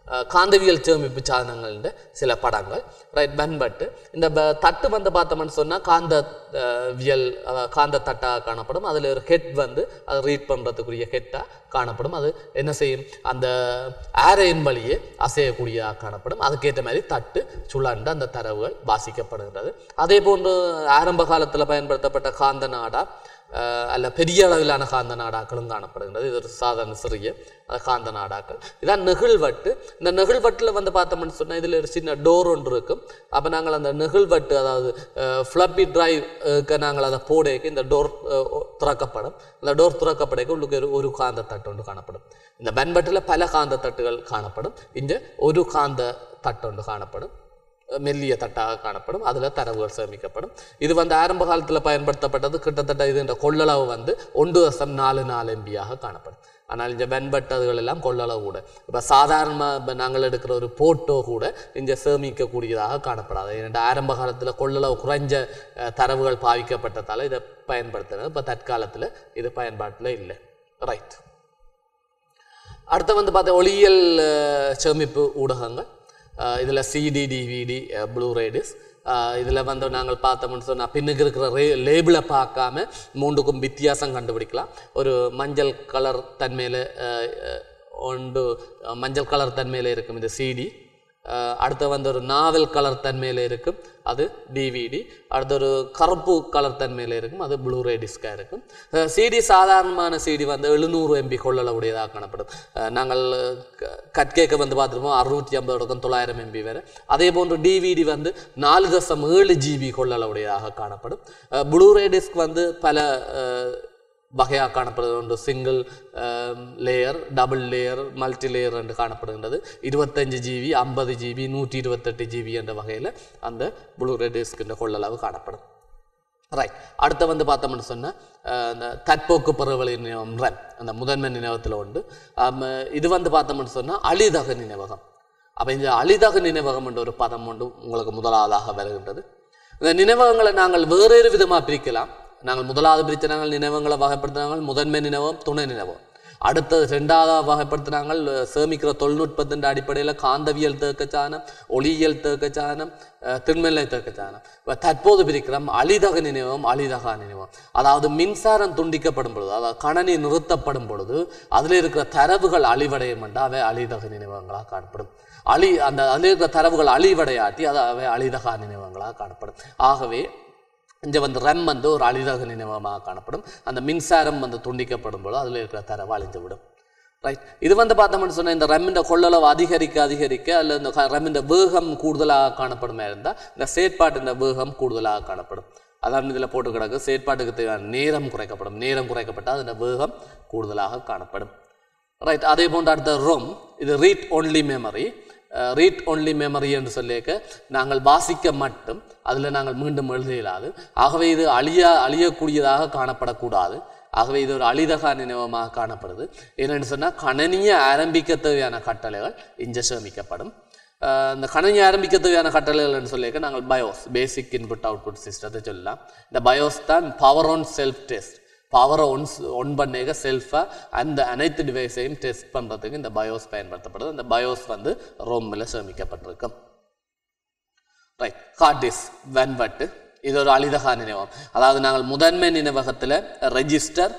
அஹ், காந்தவியல் சேமிப்பு சாதனங்கள்ன்ற சில படங்கள் ரைட் பண்பட்டு இந்த ப- தட்டு வந்து பார்த்தோம்னு சொன்னால் காந்த அஹ், வியல் அதாவது காந்த தட்டாக காணப்படும் அதில் ஒரு ஹெட் வந்து அதை ரீட் பண்ணுறதுக்குரிய ஹெட்டாக காணப்படும் அது என்ன செய்யும் அந்த ஆரையின் வழியே அசையக்கூடியதாக காணப்படும் அதுக்கேற்ற மாதிரி தட்டு சுழண்டு அந்த தரவுகள் வாசிக்கப்படுகிறது அதே போன்று ஆரம்ப காலத்தில் பயன்படுத்தப்பட்ட காந்த நாடா அஹ், அல்ல பெரிய அளவிலான காந்த நாடாக்களும் காணப்படுகின்றது இது ஒரு சாதாரண சிறிய அஹ், காந்த நாடாக்கள் இதான் நெகிழ்வட்டு இந்த நெகிழ்வட்டில் வந்து பார்த்தோம்னு சொன்னால் இதில் ஒரு சின்ன டோர் ஒன்று இருக்கும் அப்போ நாங்கள் அந்த நெகிழ்வட்டு அதாவது ஃப்ளப்பி டிரைவ்க்கு நாங்கள் அதை போடேக்கு இந்த டோர் திறக்கப்படும் இந்த டோர் திறக்கப்படைக்கு உள்ளுக்கு ஒரு ஒரு காந்த தட்டு ஒன்று காணப்படும் இந்த பென்பட்டில் பல காந்த தட்டுகள் காணப்படும் இங்கே ஒரு காந்த தட்டு ஒன்று காணப்படும் மெல்லிய தட்டாக காணப்படும் அதில் தரவுகள் சேமிக்கப்படும் இது வந்து ஆரம்ப காலத்தில் பயன்படுத்தப்பட்டது கிட்டத்தட்ட இது இந்த கொள்ளளவு வந்து ஒன்று தசம் நாலு நாலு எம்பியாக காணப்படும் ஆனால் இந்த வெண்பட்டு அதுகள் எல்லாம் கொள்ளளவு கூட இப்போ சாதாரணமாக இப்போ நாங்கள் எடுக்கிற ஒரு போட்டோ கூட இங்கே சேமிக்கக்கூடியதாக காணப்படாது ஏன்னா ஆரம்ப காலத்தில் கொள்ளளவு குறைஞ்ச அஹ், தரவுகள் பாவிக்கப்பட்டதால் இதை பயன்படுத்தினது இப்போ தற்காலத்தில் இது பயன்பாட்டில் இல்லை ரைட் அடுத்து வந்து பார்த்தா ஒளியியல் அஹ், சேமிப்பு ஊடகங்கள் இதில் சிடி டிவிடி ப்ளூரே டிஸ் இதில் வந்து நாங்கள் பார்த்தோம்னு சொன்னால் பின்னுக்கு இருக்கிற ரே லேபிளை பார்க்காம மூண்டுக்கும் வித்தியாசம் கண்டுபிடிக்கலாம் ஒரு மஞ்சள் கலர் தன்மையில் ஒன்று அஹ், மஞ்சள் கலர் தன்மையில் இருக்கும் இந்த சிடி அடுத்து வந்து ஒரு நாவல் கலர் தன்மையில் இருக்கும் அது டிவிடி அடுத்து ஒரு கருப்பு கலர் தன்மையில் இருக்கும் அது ப்ளூரே டிஸ்காக இருக்கும் சிடி சாதாரணமான சிடி வந்து எழுநூறு எம்பி கொள்ளளவுடையதாக காணப்படும் அஹ் நாங்கள் க- கட்கேக்க வந்து பார்த்துருப்போம் அறுநூற்றி ஐம்பது தொடக்கம் தொள்ளாயிரம் எம்பி வரை அதே போன்று டிவிடி வந்து நாலு தசம் ஏழு ஜிபி கொள்ளளவுடையதாக காணப்படும் ப்ளூரே டிஸ்க் வந்து பல அஹ், வகையாக காணப்படுகிறது ஒன்று single layer double layer multi layer என்று காணப்படுகின்றது இருபத்தஞ்சு ஜிபி ஐம்பது ஜிபி நூற்றி இருபத்தெட்டு ஜிபி என்ற வகையில் அந்த ப்ளூரே டிஸ்கின்ற கொள்ளளவு காணப்படும் ரைட் அடுத்து வந்து பார்த்தோம்னு சொன்னால் இந்த தற்போக்கு பருவவழி நினைவகம் RAM அந்த முதன்மை நினைவகத்தில் உண்டு ஆம், இது வந்து பார்த்தோம்னு சொன்னால் அழிதக நினைவகம் அப்போ இந்த அழிதக நினைவகம் என்ற ஒரு பதம் ஒன்று உங்களுக்கு முதலாவதாக வருகின்றது இந்த நினைவகங்களை நாங்கள் வேறொரு விதமாக பிரிக்கலாம் நாங்கள் முதலாவது பிரித்த நாங்கள் நினைவகங்களை வகைப்படுத்தினாங்கள் முதன்மை நினைவகம் துணை நினைவகம் அடுத்தது ரெண்டாவது வகைப்படுத்தினாங்கள் சேமிக்கிற தொழில்நுட்பத்தின் அடிப்படையில் காந்தவியல் தேக்கச்சானம் ஒளியியல் தேக்கச்சானம் அஹ், திண்மெல்லை தேக்கச்சானம் இப்ப தற்போது பிரிக்கிறோம் அழிதக நினைவகம் அழிதகா நினைவகம் அதாவது மின்சாரம் துண்டிக்கப்படும் பொழுது அதாவது கணனி நிறுத்தப்படும் பொழுது அதில் இருக்கிற தரவுகள் அழிவடையும் என்றால் அவை அழிதக நினைவகங்களாக காணப்படும் அழி அந்த அதில் இருக்கிற தரவுகள் அழிவடையாட்டி அது அவை அழிதகா நினைவகங்களாக காணப்படும் ஆகவே இங்கே வந்து ரெம் வந்து ஒரு அழிதக நினைவகமாக காணப்படும் அந்த மின்சாரம் வந்து துண்டிக்கப்படும் போது அதில் இருக்கிற தரவு அழிந்து விடும் ரைட் இது வந்து பார்த்தோம்னு சொன்னால் இந்த ரெம்மிൻ്റെ கொள்ளளவு அதிகரிக்க அதிகரிக்க அல்ல இந்த ரெம்மிൻ്റെ வேகம் கூடுதலாக காணப்படுமே இருந்தால் இந்த செயற்பாட்டின் வேகம் கூடுதலாக காணப்படும் அதான் இதில் போட்டு கிடக்கு செயற்பாட்டுக்கு தேவையான நேரம் குறைக்கப்படும் நேரம் குறைக்கப்பட்டால் அதன் வேகம் கூடுதலாக காணப்படும் ரைட் அதே போன்று அடுத்த ரோம் இது read only memory read only memory என்று சொல்லியிருக்க நாங்கள் வாசிக்க மட்டும் அதில் நாங்கள் மீண்டும் எழுத இயலாது ஆகவே இது அழிய அழியக்கூடியதாக காணப்படக்கூடாது ஆகவே இது ஒரு அழிதகா நினைவமாக காணப்படுது என்னென்னு சொன்னால் கணனியை ஆரம்பிக்க தேவையான கட்டளைகள் இங்கே சேமிக்கப்படும் அஹ் இந்த கணனி ஆரம்பிக்க தேவையான கட்டளைகள்னு சொல்லியிருக்க நாங்கள் பயோஸ் பேசிக் இன்புட் அவுட்புட் சிஸ்டத்தை சொல்லலாம் இந்த பயோஸ் தான் பவர் ஆன் செல்ஃப் டெஸ்ட் பவரை ஒன்ஸ் ஒன் பண்ணேக செல்ஃபாக அந்த அனைத்து டிவைஸையும் டெஸ்ட் பண்ணுறதுக்கு இந்த பயோஸ் பயன்படுத்தப்படுது அந்த பயோஸ் வந்து ரோமில் சேமிக்கப்பட்டிருக்கும் ரைட் ஹார்ட் டிஸ்க் வென்வட்டு இது ஒரு அழிதகா நினைவகம் அதாவது நாங்கள் முதன்மை நினைவகத்தில் ரெஜிஸ்டர்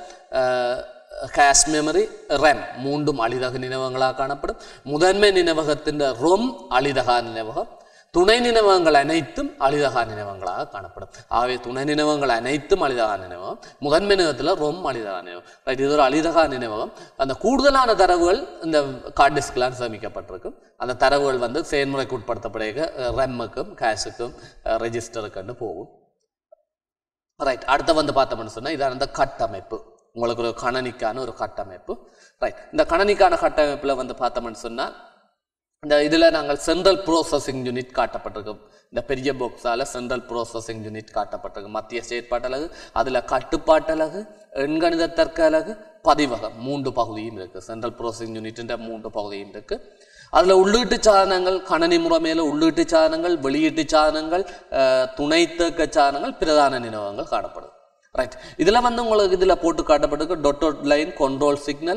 கேஷ் மெமரி ரெம் மூன்றும் அழிதக நினைவகங்களாக காணப்படும் முதன்மை நினைவகத்தின் ரொம் அழிதகா நினைவகம் துணை நினைவகங்கள் அனைத்தும் அழிதகா நினைவகங்களாக காணப்படும் ஆகவே துணை நினைவகங்கள் அனைத்தும் அழிதகா நினைவகம் முதன்மை நினைவகத்தில் ரொம் அழிதகா நினைவகம் ரைட் இது ஒரு அழிதகா நினைவகம் அந்த கூடுதலான தரவுகள் இந்த கார்ட் டிஸ்க்லாம் சேமிக்கப்பட்டிருக்கும் அந்த தரவுகள் வந்து செயல்முறைக்கு உட்படுத்தப்படுக ரெம்முக்கும் கேஷுக்கும் ரெஜிஸ்டருக்குன்னு போகும் ரைட் அடுத்து வந்து பார்த்தோம்னு சொன்னால் இதான் அந்த கட்டமைப்பு உங்களுக்கு ஒரு கணனிக்கான ஒரு கட்டமைப்பு ரைட் இந்த கணனிக்கான கட்டமைப்பில் வந்து பார்த்தோம்னு சொன்னால் இந்த இதில் நாங்கள் சென்ட்ரல் ப்ரோசஸிங் யூனிட் காட்டப்பட்டிருக்கும் இந்த பெரிய பாக்ஸால் சென்ட்ரல் ப்ரோசஸிங் யூனிட் காட்டப்பட்டிருக்கு மத்திய செயற்பாட்டலகு அதில் கட்டுப்பாட்டலகு எண்கணித தர்க்க அலகு பதிவகம் மூன்று பகுதியும் இருக்குது சென்ட்ரல் ப்ரோசஸிங் யூனிட்ன்ற மூன்று பகுதியும் இருக்குது அதில் உள்ளீட்டு சாதனங்கள் கணனி முறைமையில் உள்ளீட்டு சாதனங்கள் வெளியீட்டு சாதனங்கள் அஹ், துணை தேக்க சாதனங்கள் பிரதான நினைவகங்கள் காணப்படும் ரைட் இதில் வந்து உங்களுக்கு இதில் போட்டு காட்டப்பட்டிருக்கு dot line control signal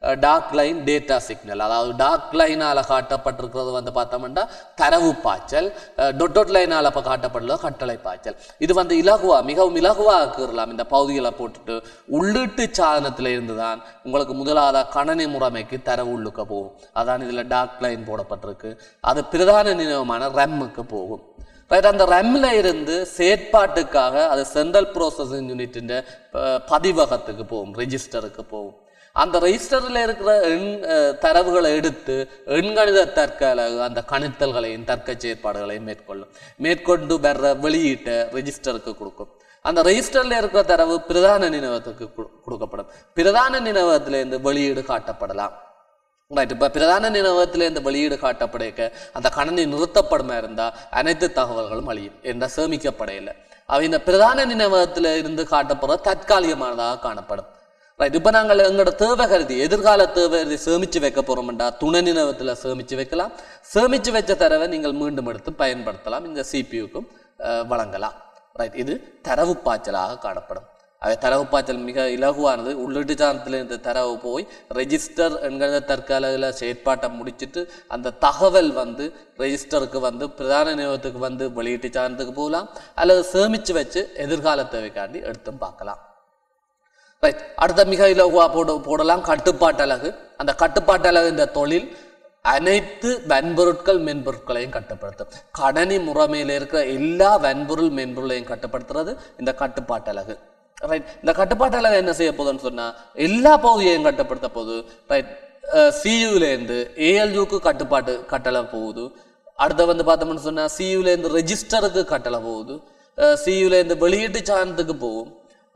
dark line data signal அதாவது டார்க் லைனால் காட்டப்பட்டிருக்கிறது வந்து பார்த்தோம்னா தரவு பாய்ச்சல் டொட் லைனால் அப்போ காட்டப்படல கட்டளை பாய்ச்சல் இது வந்து இலகுவா மிகவும் இலகுவா ஆக்கிடலாம் இந்த பகுதிகளை போட்டுட்டு உள்ளீட்டு சாதனத்தில் இருந்து தான் உங்களுக்கு முதலாவதாக கணனி முறைமைக்கு தரவு உள்ளுக்க போகும் அதான் இதில் டார்க் லைன் போடப்பட்டிருக்கு அது பிரதான நினைவமான ரெம்முக்கு போகும் ரைட் அந்த ரெம்ல இருந்து செயற்பாட்டுக்காக அது சென்ட்ரல் ப்ரோசஸிங் யூனிட்டின் பதிவகத்துக்கு போகும் ரெஜிஸ்டருக்கு போகும் அந்த ரெஜிஸ்டரில் இருக்கிற எண் அஹ், தரவுகளை எடுத்து எண்கணித தற்கல அந்த கணித்தல்களையும் தர்க்க செயற்பாடுகளையும் மேற்கொள்ளும் மேற்கொண்டு வர்ற வெளியீட்டை ரெஜிஸ்டருக்கு கொடுக்கும் அந்த ரெஜிஸ்டர்ல இருக்கிற தரவு பிரதான நினைவகத்துக்கு கு- கொடுக்கப்படும் பிரதான நினைவகத்திலிருந்து வெளியீடு காட்டப்படலாம் ரைட் இப்போ பிரதான நினைவகத்தில் இந்த வெளியீடு காட்டப்படைக்க அந்த கணனி நிறுத்தப்படுமா இருந்தால் அனைத்து தகவல்களும் அழியும் என்ற சேமிக்கப்படையில அவை இந்த பிரதான நினைவகத்தில் இருந்து காட்டப்படுற தற்காலிகமானதாக காணப்படும் ரைட் இப்போ நாங்கள் எங்களோட தேவை கருதி எதிர்கால தேவை கருதி சேமிச்சு வைக்க போறோம்டா துணை நினைவகத்தில் சேமிச்சு வைக்கலாம் சேமிச்சு வச்ச தரவை நீங்கள் மீண்டும் எடுத்து பயன்படுத்தலாம் இந்த சிபியுக்கும் வழங்கலாம் ரைட் இது தரவு பாய்ச்சலாக காணப்படும் அவை தரவு பாய்ச்சல் மிக இலகுவானது உள்ளீட்டு சாதனத்தில் இந்த தரவு போய் ரெஜிஸ்டர் என்கிற தற்காலிக செயற்பாட்டை முடிச்சிட்டு அந்த தகவல் வந்து ரெஜிஸ்டருக்கு வந்து பிரதான நிலையத்துக்கு வந்து வெளியீட்டு சாதனத்துக்கு போகலாம் அல்லது சேமிச்சு வச்சு எதிர்கால தேவைக்காண்டி எடுத்தும் பார்க்கலாம் ரைட் அடுத்த மிக இலகுவா போட போடலாம் கட்டுப்பாட்டு அலகு அந்த கட்டுப்பாட்டு அலகு இந்த தொழில் அனைத்து வன்பொருட்கள் மென்பொருட்களையும் கட்டுப்படுத்தும் கணனி முறைமையில் இருக்கிற எல்லா வன்பொருள் மென்பொருளையும் கட்டுப்படுத்துறது இந்த கட்டுப்பாட்டு அலகு ரைட் இந்த கட்டுப்பாட்டு அலகு என்ன செய்ய போகுதுன்னு சொன்னா எல்லா பகுதியையும் கட்டுப்படுத்த போகுது ரைட் சியூலேருந்து ஏஎல்யூக்கு கட்டுப்பாட்டு கட்டளை போகுது அடுத்து வந்து பார்த்தோம்னு சொன்னா சியூலேருந்து ரெஜிஸ்டருக்கு கட்டளை போகுது சியூலேருந்து வெளியீட்டு சாதனத்துக்கு போகும்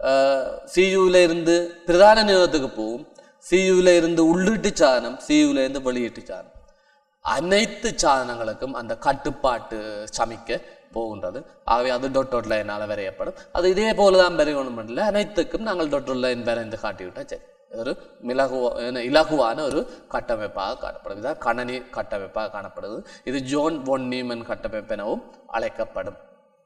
சியூல இருந்து பிரதான நிலையத்துக்கு போகும் சியூல இருந்து உள்ளீட்டு சாதனம் சியூல இருந்து வெளியீட்டு சாதனம் அனைத்து சாதனங்களுக்கும் அந்த கட்டுப்பாட்டு சமிக்க போகின்றது ஆகவே அது டொட் டொட் லைனால் வரையப்படும் அது இதே போல தான் வரையணும் இல்லை அனைத்துக்கும் நாங்கள் டொட் டொட் லைன் வரைந்து காட்டிவிட்டா சரி இது ஒரு மிளகுவா என்ன, இலகுவான ஒரு கட்டமைப்பாக காணப்படுது இதுதான் கணனி கட்டமைப்பாக காணப்படுது இது ஜோன் பொன் நியூமன் கட்டமைப்பு எனவும் அழைக்கப்படும்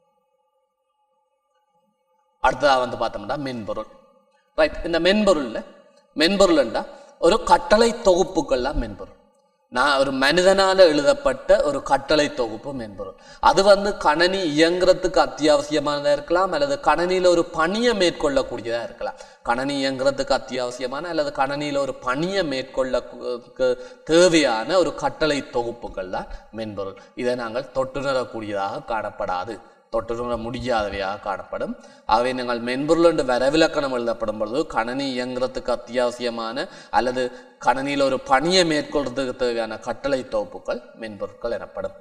அடுத்ததாக வந்து பார்த்தோம்னா மென்பொருள் ரைட் இந்த மென்பொருள்ல மென்பொருள்ண்டா ஒரு கட்டளை தொகுப்புக்கள்லாம் மென்பொருள் நான் ஒரு மனிதனால எழுதப்பட்ட ஒரு கட்டளை தொகுப்பு மென்பொருள் அது வந்து கணனி இயங்குறதுக்கு அத்தியாவசியமானதா இருக்கலாம் அல்லது கணனியில ஒரு பணியை மேற்கொள்ளக்கூடியதா இருக்கலாம் கணனி இயங்குறதுக்கு அத்தியாவசியமான அல்லது கணனியில ஒரு பணியை மேற்கொள்ள தேவையான ஒரு கட்டளை தொகுப்புகள் தான் மென்பொருள் இதை நாங்கள் தொட்டுணரக்கூடியதாக காணப்படாது தொட்டுணர முடியாதவையாக காணப்படும் ஆகவே நீங்கள் மென்பொருள் என்று வரவிலக்கணம் எழுதப்படும் பொழுது கணனி இயங்குறதுக்கு அத்தியாவசியமான அல்லது கணனியில் ஒரு பணியை மேற்கொள்றதுக்கு தேவையான கட்டளை தொகுப்புகள் மென்பொருட்கள் எனப்படும்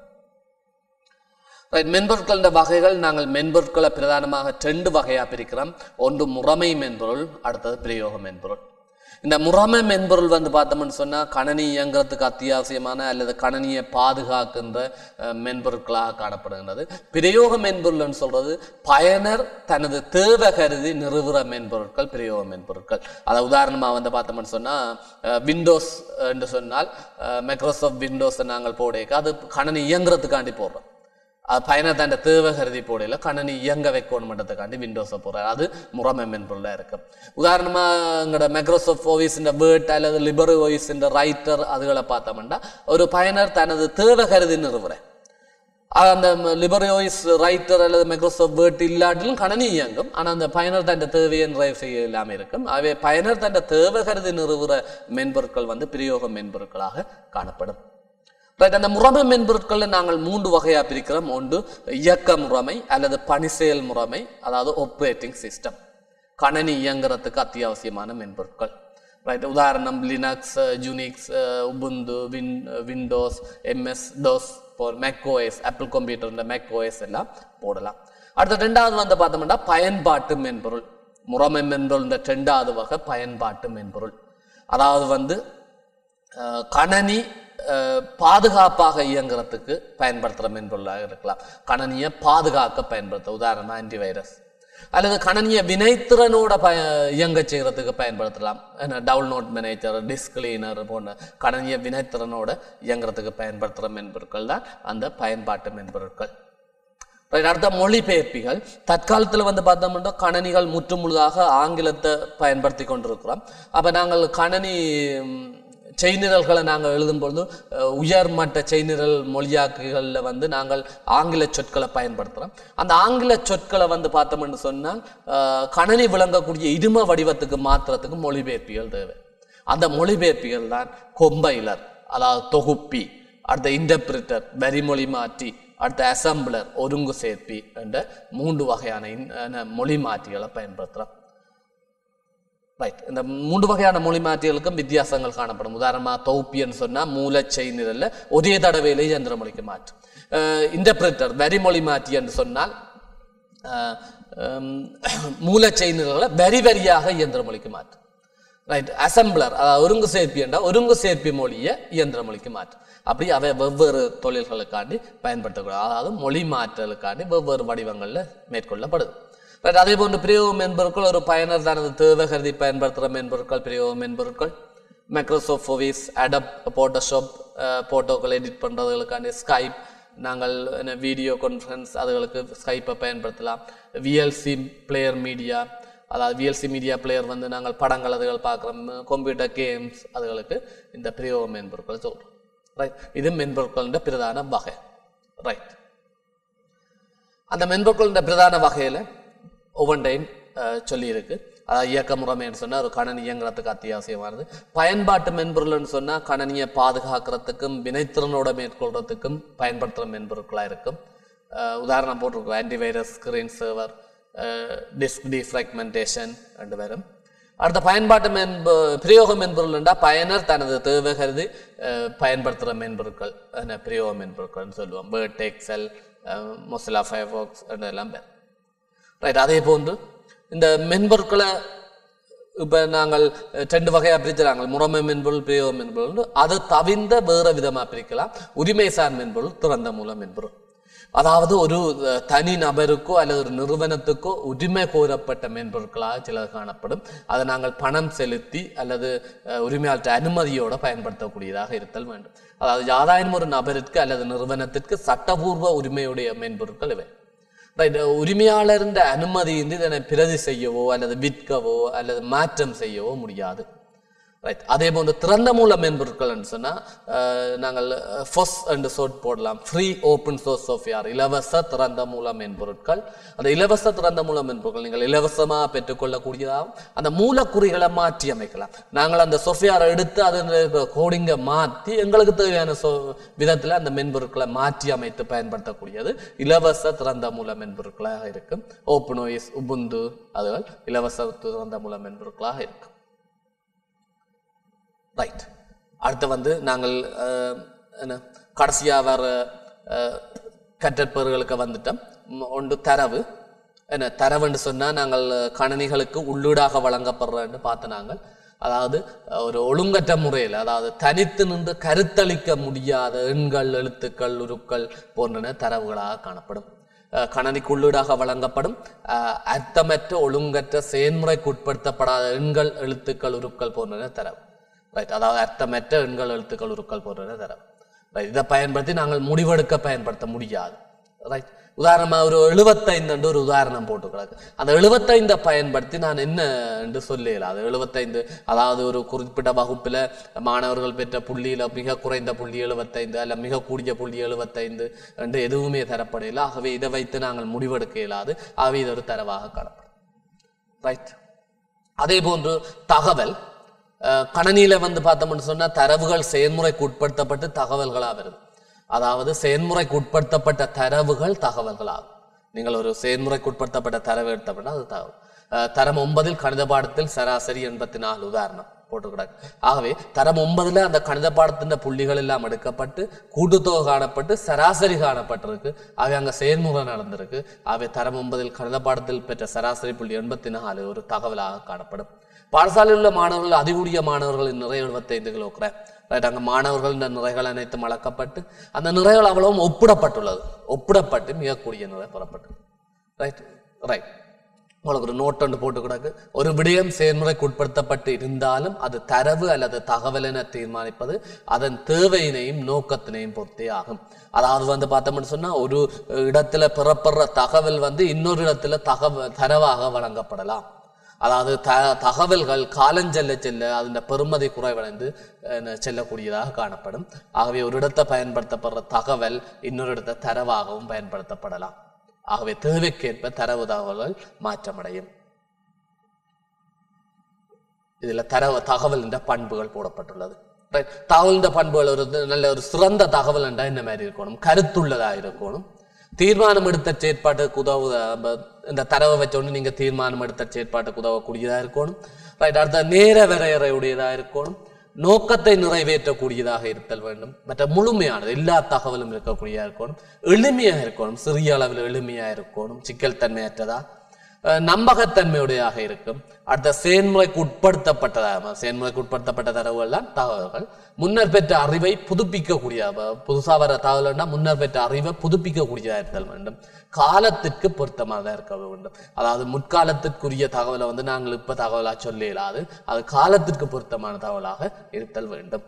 ரைட் மென்பொருட்களின் வகைகள் நாங்கள் மென்பொருட்களை பிரதானமாக ரெண்டு வகையாக பிரிக்கிறோம் ஒன்று முறைமை மென்பொருள் அடுத்தது பிரயோக மென்பொருள் இந்த முறைமை மென்பொருள் வந்து பார்த்தோம்னு சொன்னால் கணனி இயங்குறதுக்கு அத்தியாவசியமான அல்லது கணனியை பாதுகாக்கின்ற அஹ், மென்பொருட்களாக காணப்படுகின்றது பிரயோக மென்பொருள்னு சொல்றது பயனர் தனது தேவை கருதி நிறுவுற மென்பொருட்கள் பிரயோக மென்பொருட்கள் அதை உதாரணமாக வந்து பார்த்தோம்னு சொன்னால் விண்டோஸ் என்று சொன்னால் மைக்ரோசாஃப்ட் விண்டோஸை நாங்கள் போடைக்க அது கணனி இயங்குறதுக்காண்டி போடுறோம் அது பயனர் தன் தேவை கருதி போடையில கணனி இயங்க வைக்கணுமன்றதுக்காண்டி விண்டோஸை போடுறாரு அது முறைமை மென்பொருளாக இருக்கு உதாரணமாக எங்களோட மைக்ரோசாஃப்ட் ஆஃபீஸ் இந்த வேர்ட் அல்லது லிபர் ஓய்ஸ் இந்த ரைட்டர் அதுகளை பார்த்தோம்னா ஒரு பயனர் தனது தேவை கருதி நிறுவுறேன் அந்த லிபர் ஓய்ஸ் ரைட்டர் அல்லது மைக்ரோசாஃப்ட் வேர்ட் இல்லாட்டிலும் கணனி இயங்கும் ஆனால் அந்த பயனர் தன் தேவையை நிறைவு செய்ய இல்லாமல் இருக்கும் ஆகவே பயனர் தன் தேவை கருதி நிறுவுற மென்பொருட்கள் வந்து பிரயோக மென்பொருட்களாக காணப்படும் ரைட் அந்த முறைமை மென்பொருட்களை நாங்கள் மூன்று வகையாக பிரிக்கிறோம் ஒன்று இயக்க முறைமை அல்லது பணி செயல் முறைமை அதாவது ஆப்ரேட்டிங் சிஸ்டம் கணனி இயங்குறதுக்கு அத்தியாவசியமான மென்பொருட்கள் ரைட் உதாரணம் Linux Unix Ubuntu win Windows MS DOS போர் மேக்ஓஎஸ் ஆப்பிள் கம்ப்யூட்டர் இந்த மேக்ஓஎஸ் எல்லாம் போடலாம் அடுத்து ரெண்டாவது வந்து பார்த்தோம்னா பயன்பாட்டு மென்பொருள் முறைமை மென்பொருள் இந்த ரெண்டாவது வகை பயன்பாட்டு மென்பொருள் அதாவது வந்து அஹ், கணனி அஹ், பாதுகாப்பாக இயங்குறதுக்கு பயன்படுத்துகிற மென்பொருளாக இருக்கலாம் கணனியை பாதுகாக்க பயன்படுத்த உதாரணமாக ஆன்டிவைரஸ் அல்லது கணனியை வினைத்திறனோட பய இயங்க செய்கிறதுக்கு பயன்படுத்தலாம் டவுன்லோட் மேனேஜர் டிஸ்க் கிளீனர் போன்ற கணனியை வினைத்திறனோட இயங்குறதுக்கு பயன்படுத்துகிற மென்பொருட்கள் தான் அந்த பயன்பாட்டு மென்பொருட்கள் Right, அடுத்த மொழிபெயர்ப்பிகள் தற்காலத்தில் வந்து பார்த்தோம்னா கணனிகள் முற்றுமுழுதாக ஆங்கிலத்தை பயன்படுத்தி கொண்டிருக்கிறோம் அப்போ நாங்கள் கணனி ம், செய்நிரல்களை நாங்கள் எழுதும் பொழுது அஹ், உயர்மட்ட செய்நிரல் மொழியாக்குகளில் வந்து நாங்கள் ஆங்கில சொற்களை பயன்படுத்துகிறோம் அந்த ஆங்கில சொற்களை வந்து பார்த்தோம்னு சொன்னால் அஹ், கணனி விளங்கக்கூடிய இரும வடிவத்துக்கு மாற்றுறதுக்கு மொழிபெயர்ப்பிகள் தேவை அந்த மொழிபெயர்ப்பிகள் தான் கொம்பைலர் அதாவது தொகுப்பி அடுத்த இன்டர்பிரிட்டர் வரிமொழி மாற்றி அடுத்த அசம்பிளர் ஒருங்கு சேர்ப்பி என்ற மூன்று வகையான இன்- அஹ் மொழி மாற்றிகளை பயன்படுத்துகிறோம் ரைட் இந்த மூன்று வகையான மொழி மாற்றிகளுக்கும் வித்தியாசங்கள் காணப்படும் உதாரணமாக தொகுப்பின்னு சொன்னால் மூலச்செய் நிரல்ல ஒரே தடவையிலே இயந்திர மொழிக்கு மாற்றும் இன்டர்பிரிட்டர் வரிமொழி மாற்றி என்று சொன்னால் அஹ், ஹம், மூலச்செய் நிரல்களை வரி வரியாக இயந்திர மொழிக்கு மாற்றும் ரைட் அசம்பிளர் அதாவது ஒருங்கு சேர்ப்பி என்றால் ஒருங்கு சேர்ப்பி மொழியை இயந்திர மொழிக்கு மாற்றும் அப்படி அவை வெவ்வேறு தொழில்களுக்காண்டி பயன்படுத்தக்கூடாது அதாவது மொழி மாற்றலுக்காண்டி வெவ்வேறு வடிவங்களில் மேற்கொள்ளப்படுது ரைட் அதே போன்று பிரயோக மென்பொருட்கள் ஒரு பயனர் தனது தேவை கருதி பயன்படுத்துகிற மென்பொருட்கள் பிரயோக மென்பொருட்கள் மைக்ரோசாஃப்ட் ஆஃபீஸ் அடப் போட்டோஷாப் போட்டோக்கள் எடிட் பண்ணுறதுகளுக்காண்டி ஸ்கைப் நாங்கள் என்ன வீடியோ கான்ஃபரன்ஸ் அதுகளுக்கு ஸ்கைப்பை பயன்படுத்தலாம் விஎல்சி பிளேயர் மீடியா அதாவது விஎல்சி மீடியா பிளேயர் வந்து நாங்கள் படங்கள் அதுகள் பார்க்குறோம் கம்ப்யூட்டர் கேம்ஸ் அதுகளுக்கு இந்த பிரயோக மென்பொருட்கள் சொல்கிறோம் ரைட் இது மென்பொருட்களின் பிரதான வகை ரைட் அந்த மென்பொருட்களின் பிரதான வகையில் ஒவ்வொன்றையும் அஹ், சொல்லியிருக்கு அதாவது இயக்க முறைமைன்னு சொன்னால் ஒரு கணனி இயங்குறதுக்கு அத்தியாவசியமானது பயன்பாட்டு மென்பொருள்னு சொன்னால் கணனியை பாதுகாக்கிறதுக்கும் வினைத்திறனோட மேற்கொள்றதுக்கும் பயன்படுத்துகிற மென்பொருட்களாக இருக்கும் அஹ், உதாரணம் போட்டிருக்கோம் antivirus screen server disk defragmentation ரெண்டு பேரும் அடுத்த பயன்பாட்டு மென்பொ பிரயோக மென்பொருள் என்றால் பயனர் தனது தேவை கருதி அஹ், பயன்படுத்துகிற மென்பொருட்கள் என்ன பிரயோக மென்பொருட்கள்னு சொல்லுவோம் வேர்ட் எக்ஸல் மொசிலா ஃபயர்பாக்ஸ் எல்லாம் பேர் ரைட் அதே போன்று இந்த மென்பொருட்களை இப்போ நாங்கள் அஹ், ரெண்டு வகையாக பிரிச்சுறாங்க முறைமை மென்பொருள் பிரயோக மென்பொருள் அதை தவிர்ந்த வேறு விதமாக பிரிக்கலாம் உரிமைசார் மென்பொருள் திறந்த மூல மென்பொருள் அதாவது ஒரு அஹ், தனி நபருக்கோ அல்லது ஒரு நிறுவனத்துக்கோ உரிமை கோரப்பட்ட மென்பொருட்களாக சிலது காணப்படும் அதை நாங்கள் பணம் செலுத்தி அல்லது அஹ், உரிமையாளர் அனுமதியோட பயன்படுத்தக்கூடியதாக இருத்தல் வேண்டும் அதாவது யாராயினும் ஒரு நபருக்கு அல்லது நிறுவனத்திற்கு சட்டபூர்வ உரிமையுடைய மென்பொருட்கள் இவை ரைட் உரிமையாளரின் அனுமதியின்றி இதனை பிரதி செய்யவோ அல்லது விற்கவோ அல்லது மாற்றம் செய்யவோ முடியாது ரைட் அதே போன்று திறந்த மூல மென்பொருட்கள்னு சொன்னால் நாங்கள் ஃபொஸ் என்று சோட் போடலாம் ஃப்ரீ ஓப்பன் சோர்ஸ் சாஃப்ட்வேர் இலவச திறந்த மூல மென்பொருட்கள் அந்த இலவச திறந்த மூல மென்பொருட்கள் நீங்கள் இலவசமாக பெற்றுக்கொள்ளக்கூடியதாகவும் அந்த மூலக்குறிகளை மாற்றி அமைக்கலாம் நாங்கள் அந்த சாஃப்ட்வேரை எடுத்து அதன் கோடிங்கை மாற்றி எங்களுக்கு தேவையான சோ விதத்தில் அந்த மென்பொருட்களை மாற்றி அமைத்து பயன்படுத்தக்கூடியது இலவச திறந்த மூல மென்பொருட்களாக இருக்கும் ஓப்பன் ஓஎஸ் உபுந்து அதுகள் இலவச திறந்த மூல மென்பொருட்களாக இருக்கும் ரைட் அடுத்து வந்து நாங்கள் அஹ், என்ன கடைசியாக வர அஹ், கற்றற்பேர்களுக்கு வந்துட்டோம் ம், ஒன்று தரவு என்ன தரவுன்னு சொன்னால் நாங்கள் கணினிகளுக்கு உள்ளீடாக வழங்கப்படுறன்னு பார்த்து நாங்கள் அதாவது அஹ், ஒரு ஒழுங்கற்ற முறையில் அதாவது தனித்து நின்று கருத்தளிக்க முடியாத எண்கள் எழுத்துக்கள் உருக்கள் போன்றன தரவுகளாக காணப்படும் அஹ், கணனிக்கு உள்ளீடாக வழங்கப்படும் அஹ், அர்த்தமற்ற ஒழுங்கற்ற செயல்முறைக்கு உட்படுத்தப்படாத எண்கள் எழுத்துக்கள் உருக்கள் போன்றன தரவு ரைட் அதாவது அர்த்தமற்ற எண்கள் எழுத்துக்கள் உருக்கள் போன்றன தரவு ரைட் இதை பயன்படுத்தி நாங்கள் முடிவெடுக்க பயன்படுத்த முடியாது ரைட் உதாரணமாக ஒரு எழுபத்தைந்து ஒரு உதாரணம் போட்டுக்கிறாங்க அந்த எழுபத்தைந்தை பயன்படுத்தி நான் என்ன என்று சொல்லல அது எழுபத்தைந்து அதாவது ஒரு குறிப்பிட்ட வகுப்பில் மாணவர்கள் பெற்ற புள்ளியில் மிக குறைந்த புள்ளி எழுபத்தைந்து அல்ல மிக கூடிய புள்ளி எழுபத்தைந்து என்று எதுவுமே தரப்படையில ஆகவே இதை வைத்து நாங்கள் முடிவெடுக்க இயலாது ஆகவே இது ஒரு தரவாக காணப்படும் ரைட் அதே போன்று தகவல் அஹ், கணனியில வந்து பார்த்தோம்னு சொன்னா தரவுகள் செயல்முறைக்கு உட்படுத்தப்பட்டு தகவல்களா வருது அதாவது செயல்முறைக்கு உட்படுத்தப்பட்ட தரவுகள் தகவல்களாகும் நீங்கள் ஒரு செயல்முறைக்கு உட்படுத்தப்பட்ட தரவு எடுத்தப்பட்டா அது தகவல் அஹ், தரம் ஒன்பதில் கணித பாடத்தில் சராசரி எண்பத்தி நாலு உதாரணம் போட்டு கிடக்கு ஆகவே தரம் ஒன்பதுல அந்த கணித பாடத்தின் புள்ளிகள் எல்லாம் எடுக்கப்பட்டு கூட்டுத்தொகை காணப்பட்டு சராசரி காணப்பட்டிருக்கு ஆகவே அங்க செயல்முறை நடந்திருக்கு ஆகவே தரம் ஒன்பதில் கணித பாடத்தில் பெற்ற சராசரி புள்ளி எண்பத்தி நாலு ஒரு தகவலாக காணப்படும் பாடசாலையில் உள்ள மாணவர்கள் அதிகூடிய மாணவர்களின் நிறை எழுபத்தைந்து கிலோகிராம் ரைட் அங்கே மாணவர்களின் நிறைகள் அனைத்தும் அளக்கப்பட்டு அந்த நிறைகள் அவ்வளவும் ஒப்பிடப்பட்டுள்ளது ஒப்பிடப்பட்டு மிக கூடிய நிறை பெறப்பட்டது ரைட் ரைட் உங்களுக்கு ஒரு நோட் ஒன்று போட்டு கிடக்கு ஒரு விடயம் செயல்முறைக்கு உட்படுத்தப்பட்டு இருந்தாலும் அது தரவு அல்லது தகவல் என தீர்மானிப்பது அதன் தேவையினையும் நோக்கத்தினையும் பொறுத்தே ஆகும் அதாவது வந்து பார்த்தோம்னு சொன்னா ஒரு இடத்துல பெறப்படுற தகவல் வந்து இன்னொரு இடத்துல தகவல் தரவாக வழங்கப்படலாம் அதாவது த தகவல்கள் காலஞ்செல்ல செல்ல அதன் பெருமதி குறைவடைந்து அஹ், செல்லக்கூடியதாக காணப்படும் ஆகவே ஒரு இடத்தை பயன்படுத்தப்படுற தகவல் இன்னொரு இடத்தை தரவாகவும் பயன்படுத்தப்படலாம் ஆகவே தேவைக்கேற்ப தரவு தகவல்கள் மாற்றமடையும் இதுல தரவு தகவல் என்ற பண்புகள் போடப்பட்டுள்ளது ரைட் தகவல் என்ற பண்புகள் ஒரு இது நல்ல ஒரு சிறந்த தகவல் என்றால் என்ன மாதிரி இருக்கணும் கருத்துள்ளதா இருக்கணும் தீர்மானம் எடுத்த செயற்பாட்டுக்கு உதவு இந்த தரவை வச்சோன்னு நீங்க தீர்மானம் எடுத்த செயற்பாட்டுக்கு உதவக்கூடியதா இருக்கணும் ரைட் அடுத்த நேர வரையறையுடையதா இருக்கணும் நோக்கத்தை நிறைவேற்றக்கூடியதாக இருத்தல் வேண்டும் மற்ற முழுமையானது எல்லா தகவலும் இருக்கக்கூடியதா இருக்கணும் எளிமையா இருக்கணும் சிறிய அளவில் எளிமையா இருக்கணும் சிக்கல் தன்மையற்றதா அஹ் நம்பகத்தன்மையுடையதாக இருக்கும் அடுத்த செயல்முறைக்கு உட்படுத்தப்பட்டதாக செயல்முறைக்கு உட்படுத்தப்பட்ட தரவுகள் தான் தகவல்கள் முன்னர் பெற்ற அறிவை புதுப்பிக்கக்கூடிய அப்ப புதுசா வர தகவல்னா முன்னர் பெற்ற அறிவை புதுப்பிக்கக்கூடியதாக இருத்தல் வேண்டும் காலத்திற்கு பொருத்தமானதாக இருக்க வேண்டும் அதாவது முற்காலத்திற்குரிய தகவலை வந்து நாங்கள் இப்ப தகவலா சொல்ல இயலாது அது காலத்திற்கு பொருத்தமான தகவலாக இருத்தல் வேண்டும்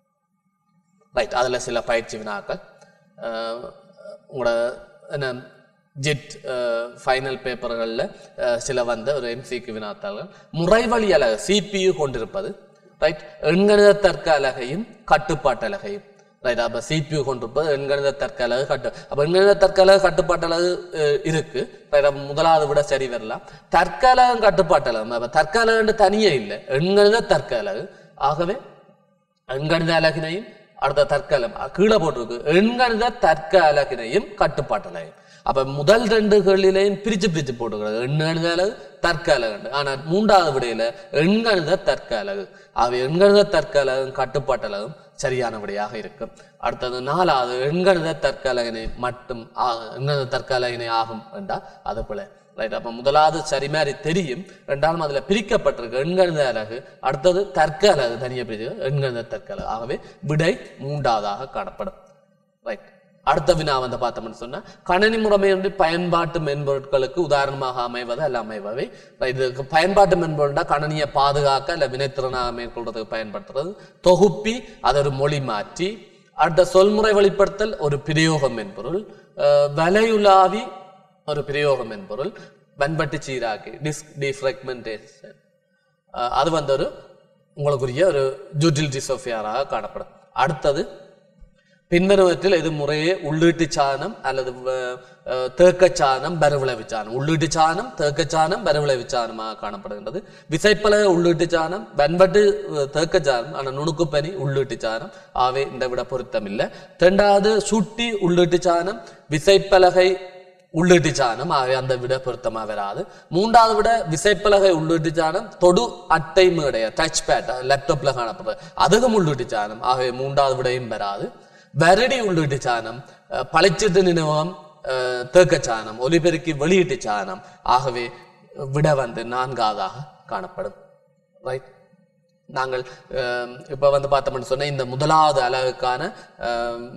ரைட் அதில் சில பயிற்சி வினாக்கள் அஹ் உங்களோட என்ன ஜெட் ஃபைனல் பேப்பர்களில் சில வந்த ஒரு எம்சிக்கு வினாத்தாள்கள் முறைவழி அலகு சிபியு கொண்டிருப்பது ரைட் எண்கணித தர்க்க அலகையும் கட்டுப்பாட்டு அலகையும் ரைட் அப்போ சிபியு கொண்டிருப்பது எண்கணித தர்க்க அலகு கட்டு அப்போ எண்கணித தர்க்க அலகு கட்டுப்பாட்டு அலகு அஹ், இருக்கு ரைட் அப்ப முதலாவது விட சரி வரலாம் தர்க்க அலகம் கட்டுப்பாட்டு அலகு அப்போ தர்க்க அலகுன்னு தனியே இல்லை எண்கணித தர்க்க அலகு ஆகவே எண்கணித அலகினையும் அடுத்த தற்கலம் கீழே போட்டிருக்கு எண்கணித தர்க்க அலகினையும் கட்டுப்பாட்டு அலகையும் அப்ப முதல் ரெண்டு கேள்வியிலையும் பிரிச்சு பிரிச்சு போட்டுக்கிறது எண்கணித அலகு தர்க்க அலகு ஆனா மூன்றாவது விடையில எண்கணித தர்க்க அலகு அவை எண்கணித தர்க்க அலகும் கட்டுப்பாட்டு அலகும் சரியான விடையாக இருக்கும் அடுத்தது நாலாவது எண்கணித தர்க்க அலகினை மட்டும் ஆ- எண்கணித தர்க்க அலகினை ஆகும் என்றால் அது போல ரைட் அப்ப முதலாவது சரி மாதிரி தெரியும் ரெண்டாலும் அதுல பிரிக்கப்பட்டிருக்கு எண்கணித அலகு அடுத்தது தர்க்க அலகு தனியா பிரிச்சு எண்கணித தர்க்க அலகு ஆகவே விடை மூன்றாவதாக காணப்படும் ரைட் அடுத்த வினா வந்து பார்த்தோம்னு சொன்னா கணினி முறைமை வந்து பயன்பாட்டு மென்பொருட்களுக்கு உதாரணமாக அமைவது அல்ல அமைபவை இதுக்கு பயன்பாட்டு மென்பொருள்னா கணினியை பாதுகாக்க இல்ல வினைத்திறனாக மேற்கொள்றதுக்கு பயன்படுத்துறது தொகுப்பி அது ஒரு மொழி மாற்றி அடுத்த சொல்முறை வெளிப்படுத்தல் ஒரு பிரயோகம் மென்பொருள் அஹ் வலையுலாவி ஒரு பிரயோகம் மென்பொருள் வன்பட்டு சீராக்கி டிஸ்க் டிஃப்ரெக்மெண்டேஷன் அது வந்து ஒரு உங்களுக்குரிய ஒரு ஜூட்டிலிட்டி சாஃப்ட்வேராக காணப்படும் அடுத்தது பின்வருவற்றில் இது முறையே உள்ளீட்டு சாணம் அல்லது வ- அஹ், தேக்கச் சாணம் பருவிளைவு சாணம் உள்ளீட்டு சாணம் தேக்கச் சாணம் பருவிளைவு சாணமாக காணப்படுகின்றது விசைப்பலக உள்ளீட்டு சாணம் வன்பட்டு அஹ், தேக்கச் சாணம் ஆனால் நுணுக்குப்பனி உள்ளீட்டு சாணம் ஆகவே இந்த விட பொருத்தம் இல்லை ரெண்டாவது சுட்டி உள்ளீட்டு சாணம் விசைப்பலகை உள்ளீட்டு சாணம் ஆகவே அந்த விட பொருத்தமா வராது மூன்றாவது விட விசைப்பலகை உள்ளீட்டு சாணம் தொடு அட்டை மேடைய டச் பேட் லேப்டாப்ல காணப்படுறது அதுவும் உள்ளீட்டு சாணம் ஆகவே மூன்றாவது விடையும் வராது வருடி உள்ளீட்டு சாணம் அஹ், பளிச்சிட்டு நினைவகம் அஹ், தேக்கச் சாணம் ஒலிபெருக்கி வெளியீட்டு சாணம் ஆகவே விட வந்து நான்காவதாக காணப்படும் ரைட் நாங்கள் அஹ், இப்ப வந்து பார்த்தோம்னு சொன்னா இந்த முதலாவது அலகுக்கான அஹ்,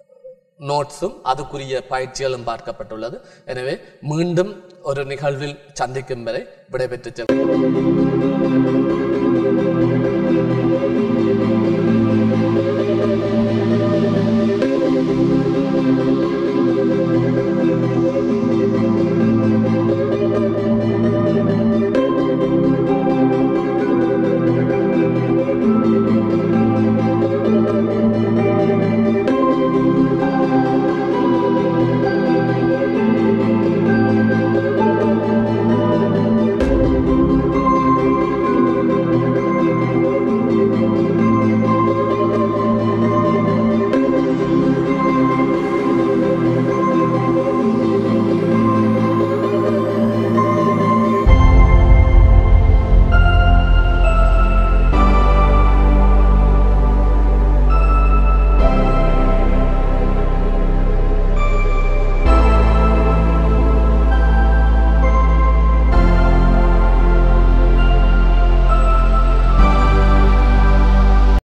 நோட்ஸும் அதுக்குரிய பயிற்சிகளும் பார்க்கப்பட்டுள்ளது எனவே மீண்டும் ஒரு நிகழ்வில் சந்திக்கும் வரை விடைபெற்று செல்